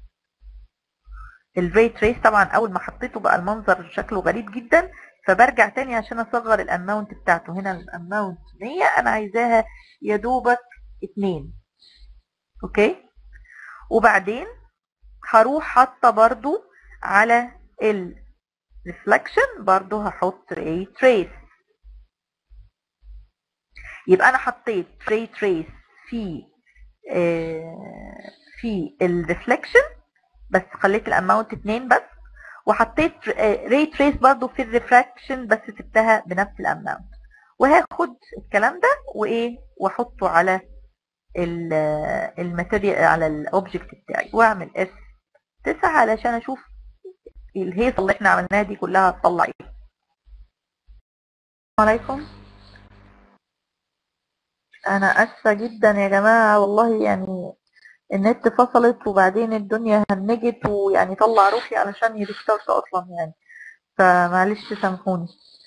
الري تريس طبعا اول ما حطيته بقى المنظر شكله غريب جدا فبرجع تاني عشان اصغر الاماونت بتاعته هنا الاماونت 100 انا عايزاها يا دوبك 2 اوكي وبعدين هروح حاطه برضو على الريفلكشن برضو هحط ري تريس يبقى انا حطيت ري تريس في آه، في الريفلكشن بس خليت الاماونت 2 بس وحطيت ري تريس برضو في الريفراكشن بس سبتها بنفس الاماونت وهاخد الكلام ده وايه واحطه على الماتيريال على الاوبجكت بتاعي واعمل اس 9 علشان اشوف الهيصه اللي احنا عملناها دي كلها هتطلع ايه السلام عليكم انا اسفه جدا يا جماعه والله يعني النت فصلت وبعدين الدنيا هنجت ويعني طلع روحي علشان يريستارت اصلا يعني فمعلش سامحوني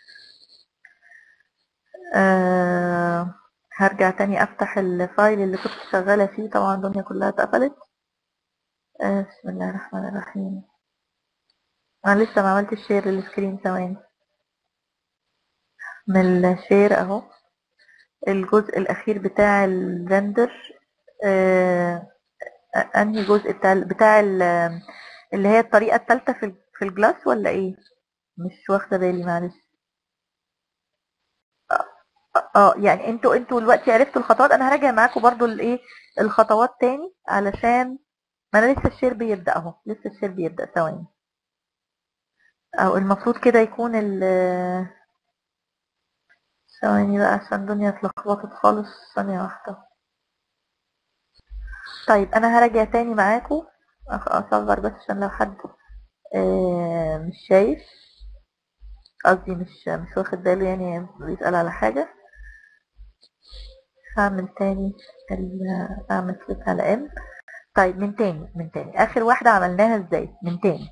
أه هرجع تاني افتح الفايل اللي كنت شغالة فيه طبعا الدنيا كلها اتقفلت أه بسم الله الرحمن الرحيم انا لسه ما عملتش شير للسكرين ثواني من الشير اهو الجزء الاخير بتاع الرندر أه انهي جزء بتاع بتاع ال- اللي هي الطريقة الثالثة في ال- في الجلاس ولا ايه مش واخدة بالي معلش اه يعني انتوا انتوا دلوقتي عرفتوا الخطوات انا هراجع معاكم برضو الايه الخطوات تاني علشان ما انا لسه الشير بيبدأ اهو لسه الشير بيبدأ ثواني او المفروض كده يكون ال ثواني بقى عشان الدنيا اتلخبطت خالص ثانية واحدة طيب انا هراجع تاني معاكم أخ- اصغر بس عشان لو حد آه، مش شايف قصدي مش مش واخد باله يعني بيسأل على حاجة هعمل تاني ال- اعمل كليك على ام طيب من تاني من تاني اخر واحدة عملناها ازاي من تاني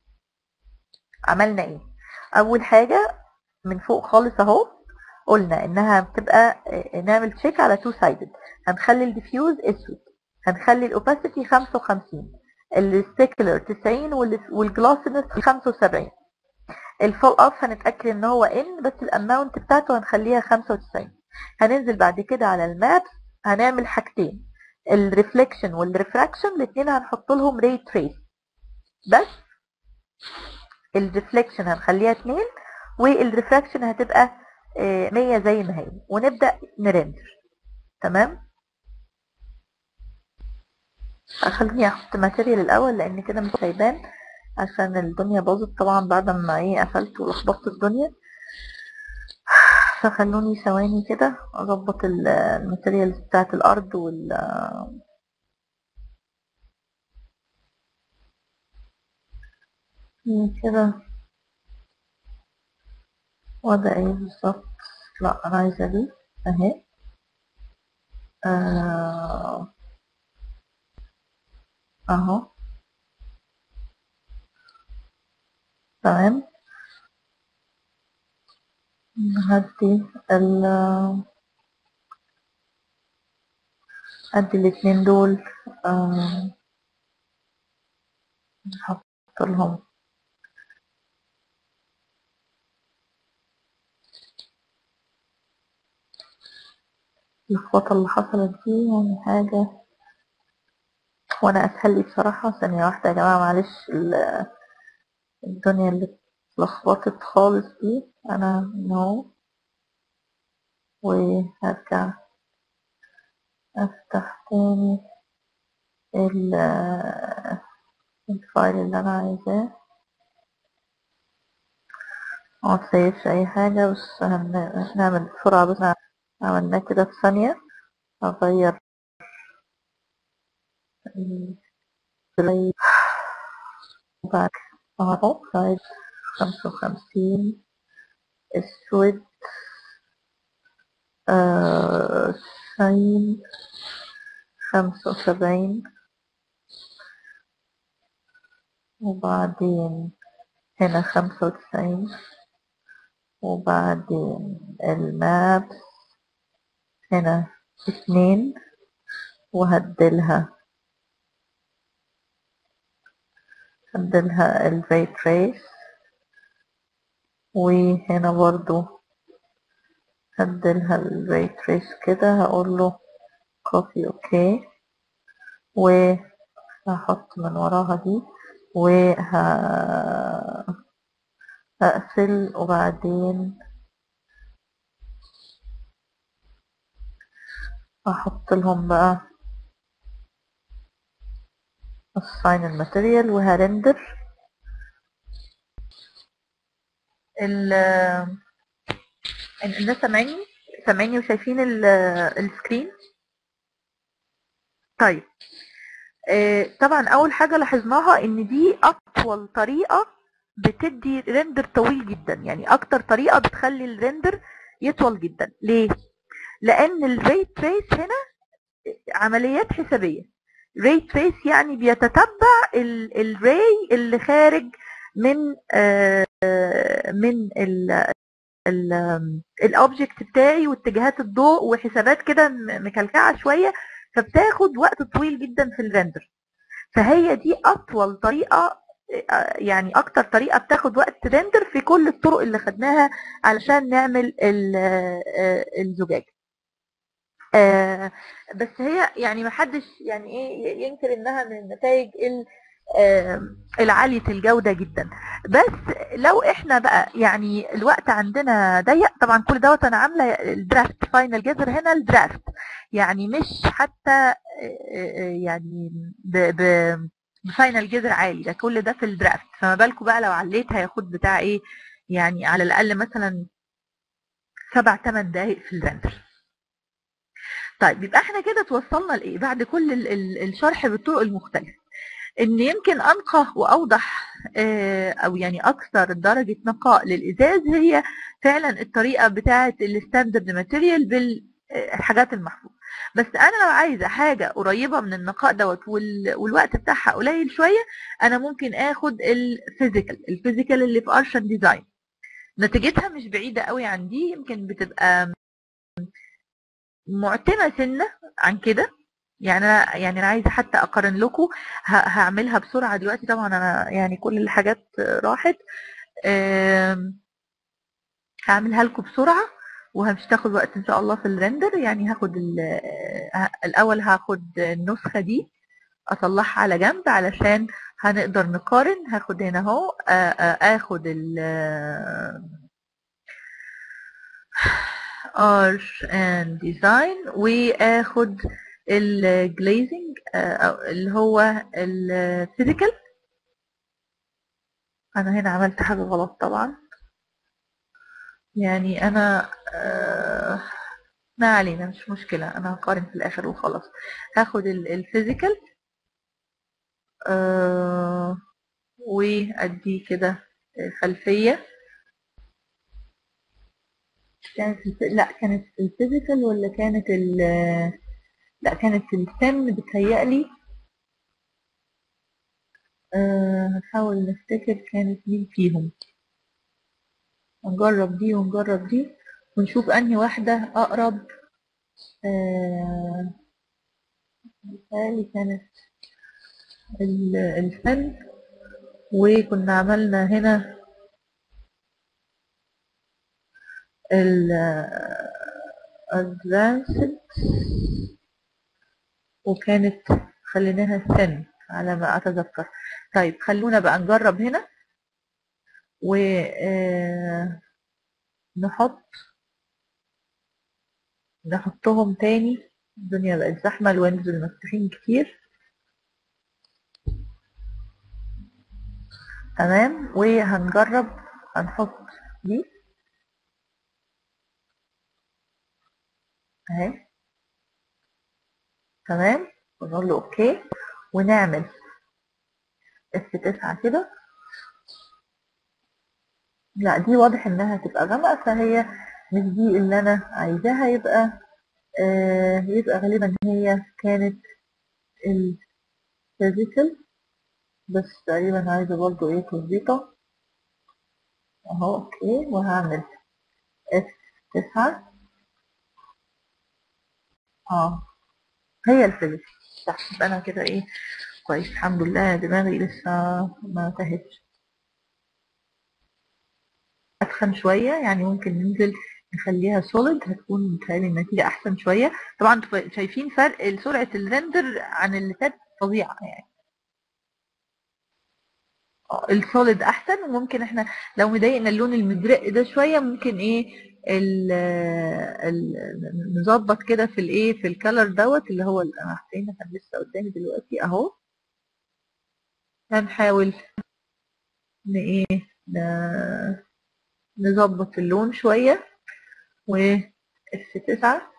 عملنا ايه اول حاجة من فوق خالص اهو قلنا انها بتبقى آه، نعمل تشيك على تو سايدد هنخلي الديفيوز اسود هنخلي الاوباسيتي 55 السبيكولر 90 والجلاسينس 75 الفول اوف هنتاكد ان هو ان بس الاماونت بتاعته هنخليها 95 هننزل بعد كده على المابس هنعمل حاجتين الريفليكشن والريفراكشن الاثنين هنحط لهم ري تريس بس الريفليكشن هنخليها 2 والريفراكشن هتبقى آه، 100 زي ما هي ونبدأ نرندر تمام خليني احط ماتيريال الاول لان كده مش هيبان عشان الدنيا باظت طبعا بعد ما ايه قفلت ولخبطت الدنيا فخلوني ثواني كده اظبط ال- الماتيريال بتاعت الارض وال كده وضع ايه بالظبط لا انا عايزه دي اهي آه، اهو تمام هدي ال هدي الاتنين دول آه، نحط لهم اللخبطة اللي حصلت دي يعني حاجة وانا اسهل لي بصراحة ثانية واحدة يا جماعة معلش ال- الدنيا اللي اتلخبطت خالص دي انا نو وهرجع افتح تاني ال- الفايل اللي انا عايزاه ما تسيبش اي حاجة بس هن- هنعمل بسرعة بس عملناه كده في ثانية هغير ال- بعد اهو سايز خمسة وخمسين اسود آه ساين خمسة وسبعين وبعدين هنا خمسة وتسعين وبعدين الماب هنا اتنين وهدلها هدلها الري تريس وهنا برضو هدلها الري تريس كده هقول له كوبي اوكي وهحط من وراها دي وهقفل وبعدين احط لهم بقى assign الماتيريال وهرندر ال الناس سامعيني سامعيني وشايفين ال- السكرين طيب آه، طبعا اول حاجه لاحظناها ان دي اطول طريقه بتدي ريندر طويل جدا يعني اكتر طريقه بتخلي الريندر يطول جدا ليه لان الري تريس هنا عمليات حسابيه ري تريس يعني بيتتبع الري اللي خارج من آه، من الاوبجكت بتاعي واتجاهات الضوء وحسابات كده م- مكلكعه شويه فبتاخد وقت طويل جدا في الريندر فهي دي اطول طريقه آه، يعني اكتر طريقه بتاخد وقت ريندر في كل الطرق اللي خدناها علشان نعمل ال- آه، الزجاج آه، بس هي يعني ما حدش يعني ايه ينكر انها من النتائج ال- آه، العالية الجودة جدا بس لو احنا بقى يعني الوقت عندنا ضيق طبعا كل دوت انا عامله الدرافت فاينل جذر هنا الدرافت يعني مش حتى آه، آه، يعني ب- ب- بفاينل جذر عالي ده كل ده في الدرافت فما بالكم بقى لو عليت هياخد بتاع ايه يعني على الاقل مثلا سبع ثمان دقايق في الرندر طيب يبقى احنا كده توصلنا لايه بعد كل ال- ال- الشرح بالطرق المختلفه ان يمكن انقى واوضح آه، او يعني اكثر درجه نقاء للازاز هي فعلا الطريقه بتاعه الستاندرد ماتيريال بالحاجات المحفوظه بس انا لو عايزه حاجه قريبه من النقاء دوت وال- والوقت بتاعها قليل شويه انا ممكن اخد الفيزيكال الفيزيكال اللي في ارشن ديزاين نتيجتها مش بعيده قوي عن دي يمكن بتبقى معتمة سنة عن كده يعني انا يعني انا عايزه حتى اقارن لكم ه- هعملها بسرعه دلوقتي طبعا انا يعني كل الحاجات راحت آم، هعملها لكم بسرعه ومش تاخد وقت ان شاء الله في الريندر يعني هاخد ال- ه- الاول هاخد النسخه دي اطلعها على جنب علشان هنقدر نقارن هاخد هنا اهو آ- آ- اخد ال art and design واخد الجليزنج اللي هو الفيزيكال انا هنا عملت حاجة غلط طبعا يعني انا آه، ما علينا مش مشكلة انا هقارن في الاخر وخلاص هاخد الفيزيكال وادي كده خلفية كانت الف... لا كانت الفيزيكال ولا كانت ال لا كانت الفن بتهيألي أه هحاول نفتكر كانت مين فيهم نجرب دي ونجرب دي ونشوف أنهي واحدة أقرب أه بتهيألي كانت ال- الفن وكنا عملنا هنا ال advanced وكانت خليناها سن على ما أتذكر طيب خلونا بقى نجرب هنا و آه، نحط نحطهم تاني الدنيا بقت زحمة الويندوز المفتوحين كتير تمام وهنجرب هنحط دي اهي تمام ونقول له اوكي ونعمل اف 9 كده لا دي واضح انها تبقى غامقة فهي مش دي اللي انا عايزاها يبقى آه يبقى غالبا هي كانت الفيزيكال بس تقريبا عايزة برضو ايه تظبيطة اهو اوكي وهعمل اف 9 اه هي الفيزيكال صح يبقى انا كده ايه كويس الحمد لله دماغي لسه ما تهتش اتخن شوية يعني ممكن ننزل نخليها سوليد هتكون متهيألي النتيجة أحسن شوية طبعا انتوا شايفين فرق سرعة الريندر عن اللي فات فظيعة يعني اه السوليد أحسن وممكن احنا لو مضايقنا اللون المزرق ده شوية ممكن ايه ال ال نظبط كده في الايه في الكالر دوت اللي هو ال- انا حاطينه كان لسه قدامي دلوقتي اهو هنحاول ن ايه ن- نظبط اللون شوية و اف 9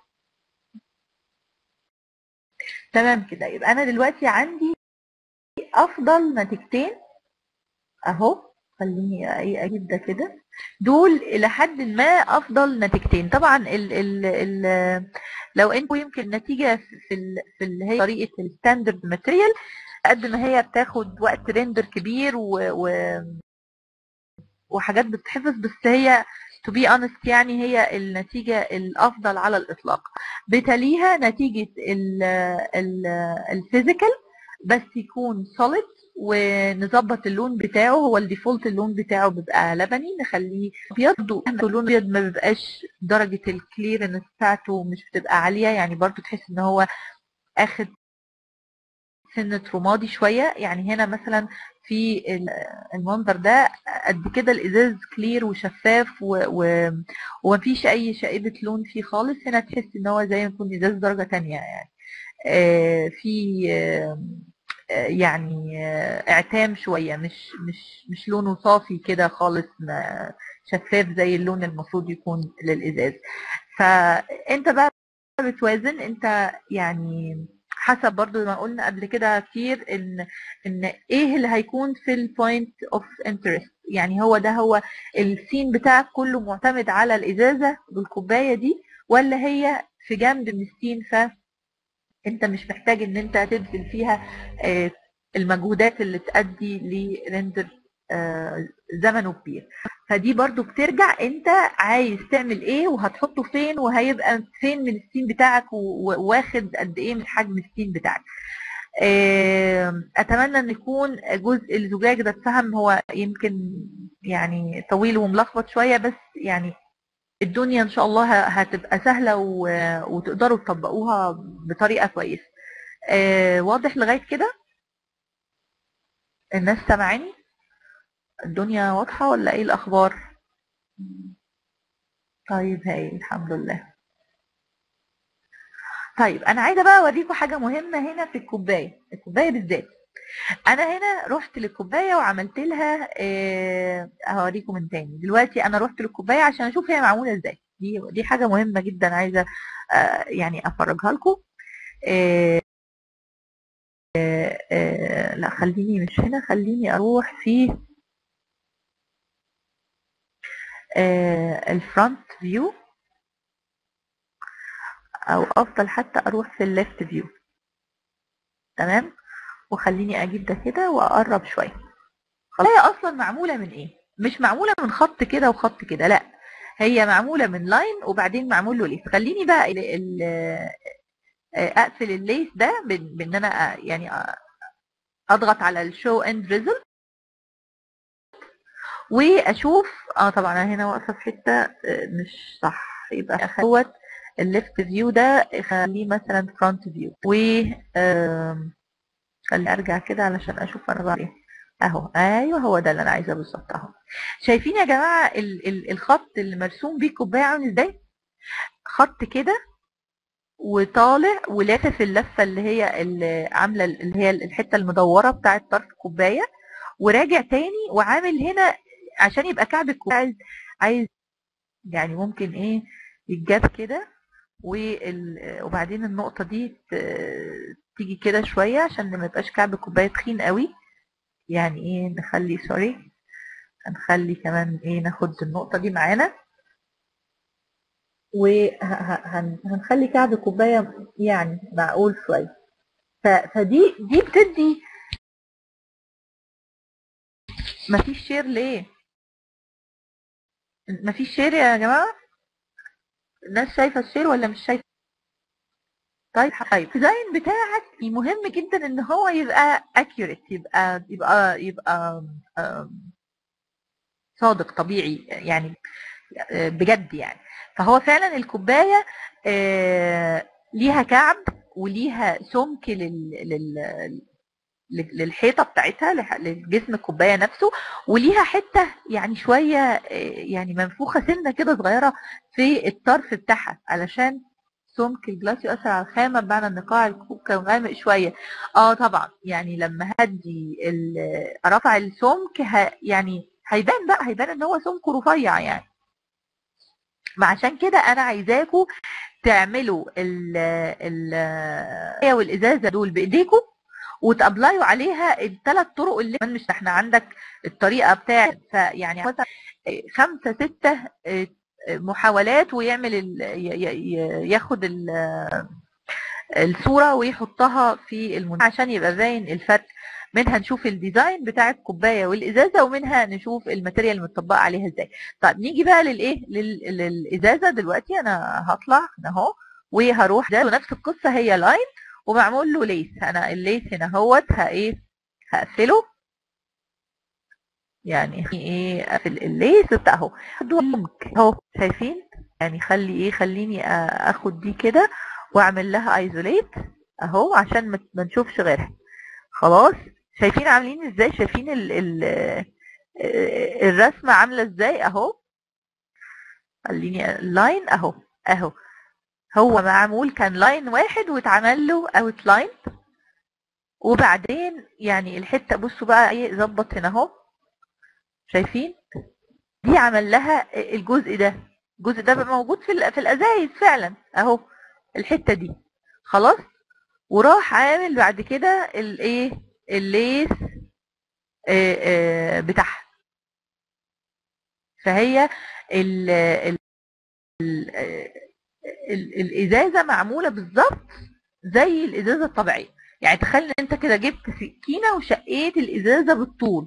تمام كده يبقى انا دلوقتي عندي افضل نتيجتين اهو خليني ايه اجيب ده كده دول الى حد ما افضل نتيجتين طبعا ال ال ال لو انتوا يمكن النتيجه في ال في اللي هي طريقه الستاندرد ماتيريال قد ما هي بتاخد وقت ريندر كبير و, و وحاجات بتتحفظ بس هي to be honest يعني هي النتيجة الأفضل على الإطلاق بتليها نتيجة الفيزيكال بس يكون solid ونظبط اللون بتاعه هو الديفولت اللون بتاعه بيبقى لبني نخليه ابيض اللون الابيض ما بيبقاش درجة الكليرنس بتاعته مش بتبقى عالية يعني برضو تحس ان هو اخد سنة رمادي شوية يعني هنا مثلا في المنظر ده قد كده الازاز كلير وشفاف و... و... ومفيش اي شائبة لون فيه خالص هنا تحس ان هو زي ما يكون ازاز درجة تانية يعني آه في آه يعني اعتام شوية مش مش مش لونه صافي كده خالص شفاف زي اللون المفروض يكون للإزاز فانت بقى بتوازن انت يعني حسب برضو ما قلنا قبل كده كتير ان ان ايه اللي هيكون في البوينت اوف انترست يعني هو ده هو السين بتاعك كله معتمد على الازازه بالكوبايه دي ولا هي في جنب من السين ف انت مش محتاج ان انت تبذل فيها المجهودات اللي تؤدي لريندر زمنه كبير فدي برضو بترجع انت عايز تعمل ايه وهتحطه فين وهيبقى فين من السين بتاعك وواخد قد ايه من حجم السين بتاعك اتمنى ان يكون جزء الزجاج ده اتفهم هو يمكن يعني طويل وملخبط شويه بس يعني الدنيا ان شاء الله هتبقى سهله وتقدروا تطبقوها بطريقه كويسه واضح لغايه كده الناس سامعاني الدنيا واضحه ولا ايه الاخبار طيب هاي الحمد لله طيب انا عايزه بقى اوريكم حاجه مهمه هنا في الكوبايه الكوبايه بالذات انا هنا رحت للكوبايه وعملت لها آه، هوريكم من تاني دلوقتي انا رحت للكوبايه عشان اشوف هي معموله ازاي دي دي حاجه مهمه جدا عايزه آه، يعني افرجها لكم آه، آه، آه، لا خليني مش هنا خليني اروح في الفرونت فيو او افضل حتى اروح في الليفت فيو تمام وخليني اجيب ده كده واقرب شويه خلاص هي اصلا معموله من ايه مش معموله من خط كده وخط كده لا هي معموله من لاين وبعدين معمول له ليس خليني بقى ال ال اقفل الليس ده بان بإن انا يعني اضغط على الشو اند ريزلت واشوف اه طبعا انا هنا واقفه في حته مش صح يبقى اخوت الليفت فيو ده خليه مثلا فرونت فيو و خلي ارجع كده علشان اشوف انا بعمل ايه اهو ايوه هو ده اللي انا عايزاه بالظبط اهو شايفين يا جماعه ال ال الخط اللي مرسوم بيه الكوبايه عامل ازاي خط كده وطالع ولافف اللفه اللي هي اللي عامله اللي هي الحته المدوره بتاعه طرف الكوبايه وراجع تاني وعامل هنا عشان يبقى كعب الكوبايه عايز عايز يعني ممكن ايه يتجاب كده وبعدين النقطه دي تيجي كده شويه عشان ما يبقاش كعب الكوبايه تخين قوي يعني ايه نخلي سوري هنخلي كمان ايه ناخد النقطه دي معانا وهنخلي كعب الكوبايه يعني معقول شويه فدي دي بتدي مفيش شير ليه مفيش شير يا جماعه الناس شايفه الشير ولا مش شايفه طيب طيب الديزاين بتاعك مهم جدا ان هو يبقى accurate يبقى يبقى يبقى صادق طبيعي يعني بجد يعني فهو فعلا الكوبايه ليها كعب وليها سمك لل للحيطه بتاعتها لجسم الكوبايه نفسه وليها حته يعني شويه يعني منفوخه سنه كده صغيره في الطرف بتاعها علشان سمك الجلاس يؤثر على الخامه بمعنى ان قاع الكوب كان غامق شويه اه طبعا يعني لما هدي رفع السمك ه يعني هيبان بقى هيبان ان هو سمكه رفيع يعني عشان كده انا عايزاكم تعملوا ال ال والازازه دول بايديكم وتابلايوا عليها الثلاث طرق اللي مش احنا عندك الطريقه بتاعت يعني مثلا خمسه سته محاولات ويعمل ال ياخد ال الصوره ويحطها في المنتج عشان يبقى باين الفرق منها نشوف الديزاين بتاع الكوبايه والازازه ومنها نشوف الماتيريال المتطبقه عليها ازاي طيب نيجي بقى للايه للازازه دلوقتي انا هطلع هنا اهو وهروح ده ونفس القصه هي لاين ومعمول له ليس انا الليس هنا اهوت ايه هقفله يعني ايه اقفل الليس بتاع اهو اهو شايفين يعني خلي ايه خليني اخد دي كده واعمل لها ايزوليت اهو عشان ما نشوفش غيرها خلاص شايفين عاملين ازاي شايفين ال ال الرسمه عامله ازاي اهو خليني لاين اهو اهو هو معمول كان لاين واحد واتعمل له اوت لاين وبعدين يعني الحته بصوا بقى ايه ظبط هنا اهو شايفين دي عمل لها الجزء ده الجزء ده بقى موجود في في الازايز فعلا اهو الحته دي خلاص وراح عامل بعد كده الايه الليس بتاعها فهي ال ال الازازه معموله بالظبط زي الازازه الطبيعيه يعني تخيل ان انت كده جبت سكينه وشقيت الازازه بالطول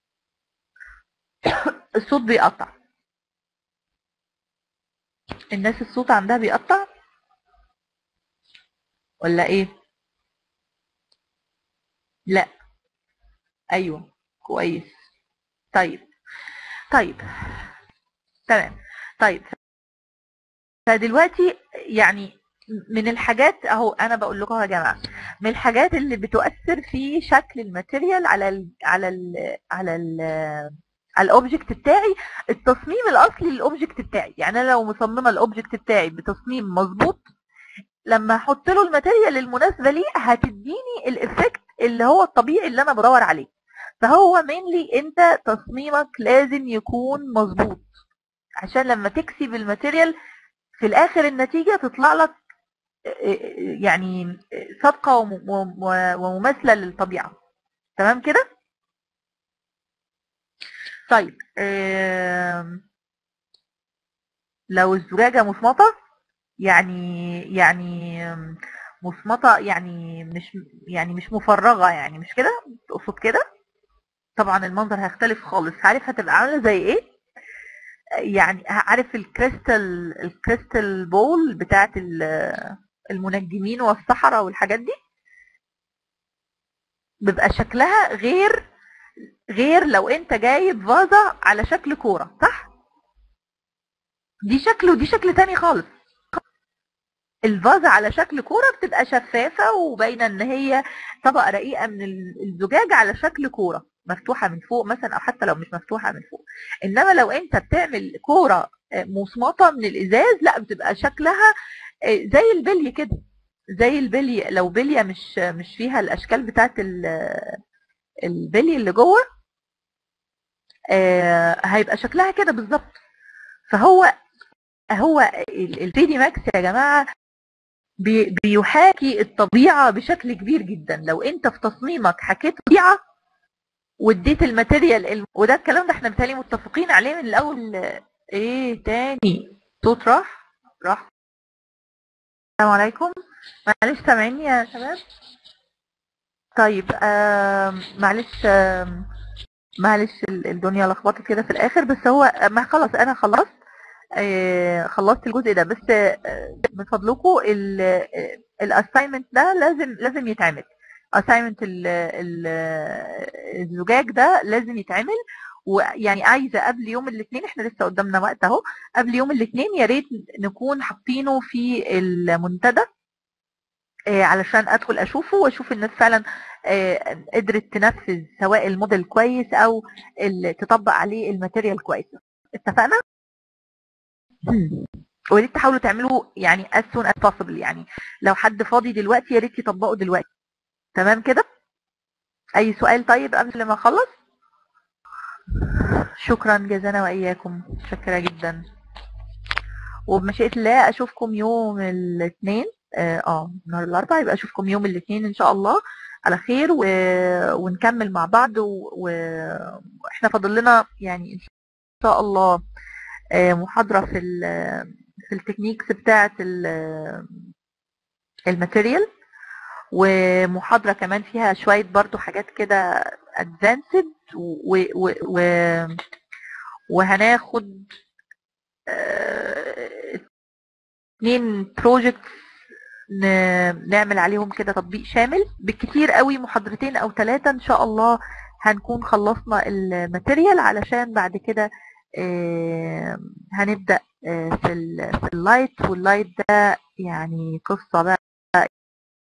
الصوت بيقطع الناس الصوت عندها بيقطع ولا ايه لا ايوه كويس طيب طيب تمام طيب فدلوقتي يعني من الحاجات اهو انا بقول لكم يا جماعه من الحاجات اللي بتؤثر في شكل الماتيريال على ال على ال على ال على الاوبجكت بتاعي التصميم الاصلي للاوبجكت بتاعي يعني انا لو مصممه الاوبجكت بتاعي بتصميم مظبوط لما احط له الماتيريال المناسبه ليه هتديني الايفكت اللي هو الطبيعي اللي انا بدور عليه فهو مينلي انت تصميمك لازم يكون مظبوط عشان لما تكسي بالماتيريال في الاخر النتيجه تطلع لك يعني صادقه ومماثله للطبيعه تمام كده طيب لو الزجاجه مصمطه يعني يعني مصمطه يعني مش يعني مش مفرغه يعني مش كده تقصد كده طبعا المنظر هيختلف خالص عارف هتبقى عامله زي ايه يعني عارف الكريستال الكريستال بول بتاعت المنجمين والصحراء والحاجات دي بيبقى شكلها غير غير لو انت جايب فازة على شكل كورة صح دي شكل ودي شكل تاني خالص الفازة على شكل كورة بتبقى شفافة وباينة ان هي طبقة رقيقة من الزجاج على شكل كورة مفتوحة من فوق مثلا او حتى لو مش مفتوحة من فوق انما لو انت بتعمل كورة مصمطة من الازاز لا بتبقى شكلها زي البلي كده زي البلي لو بليه مش مش فيها الاشكال بتاعت البلي اللي جوه هيبقى شكلها كده بالظبط فهو هو ال 3 دي ماكس يا جماعه بيحاكي الطبيعه بشكل كبير جدا لو انت في تصميمك حكيت طبيعه واديت الماتيريال وده الكلام ده احنا بالتالي متفقين عليه من الاول ايه تاني صوت راح راح السلام عليكم معلش سامعيني يا شباب طيب آه معلش آه معلش الدنيا لخبطت كده في الاخر بس هو ما خلاص انا خلصت آه خلصت الجزء ده بس آه من فضلكم الاساينمنت ده لازم لازم يتعمل اساينمنت الزجاج ده لازم يتعمل ويعني عايزه قبل يوم الاثنين احنا لسه قدامنا وقت اهو قبل يوم الاثنين يا ريت نكون حاطينه في المنتدى علشان ادخل اشوفه واشوف الناس فعلا قدرت تنفذ سواء الموديل كويس او تطبق عليه الماتيريال كويس اتفقنا وريت تحاولوا تعملوا يعني as soon as possible يعني لو حد فاضي دلوقتي يا ريت يطبقه دلوقتي تمام كده اي سؤال طيب قبل ما اخلص شكرا جزانا واياكم شكرا جدا وبمشيئة الله اشوفكم يوم الاثنين اه نهار الاربعاء يبقى اشوفكم يوم الاثنين ان شاء الله على خير و... ونكمل مع بعض واحنا و... فاضل لنا يعني ان شاء الله محاضرة في ال... في التكنيكس بتاعة الماتيريال ومحاضرة كمان فيها شوية برضو حاجات كده ادفانسد و... و... و... وهناخد اثنين بروجكتس نعمل عليهم كده تطبيق شامل بالكتير قوي محاضرتين او ثلاثة ان شاء الله هنكون خلصنا الماتيريال علشان بعد كده هنبدأ في اللايت واللايت ده يعني قصة بقى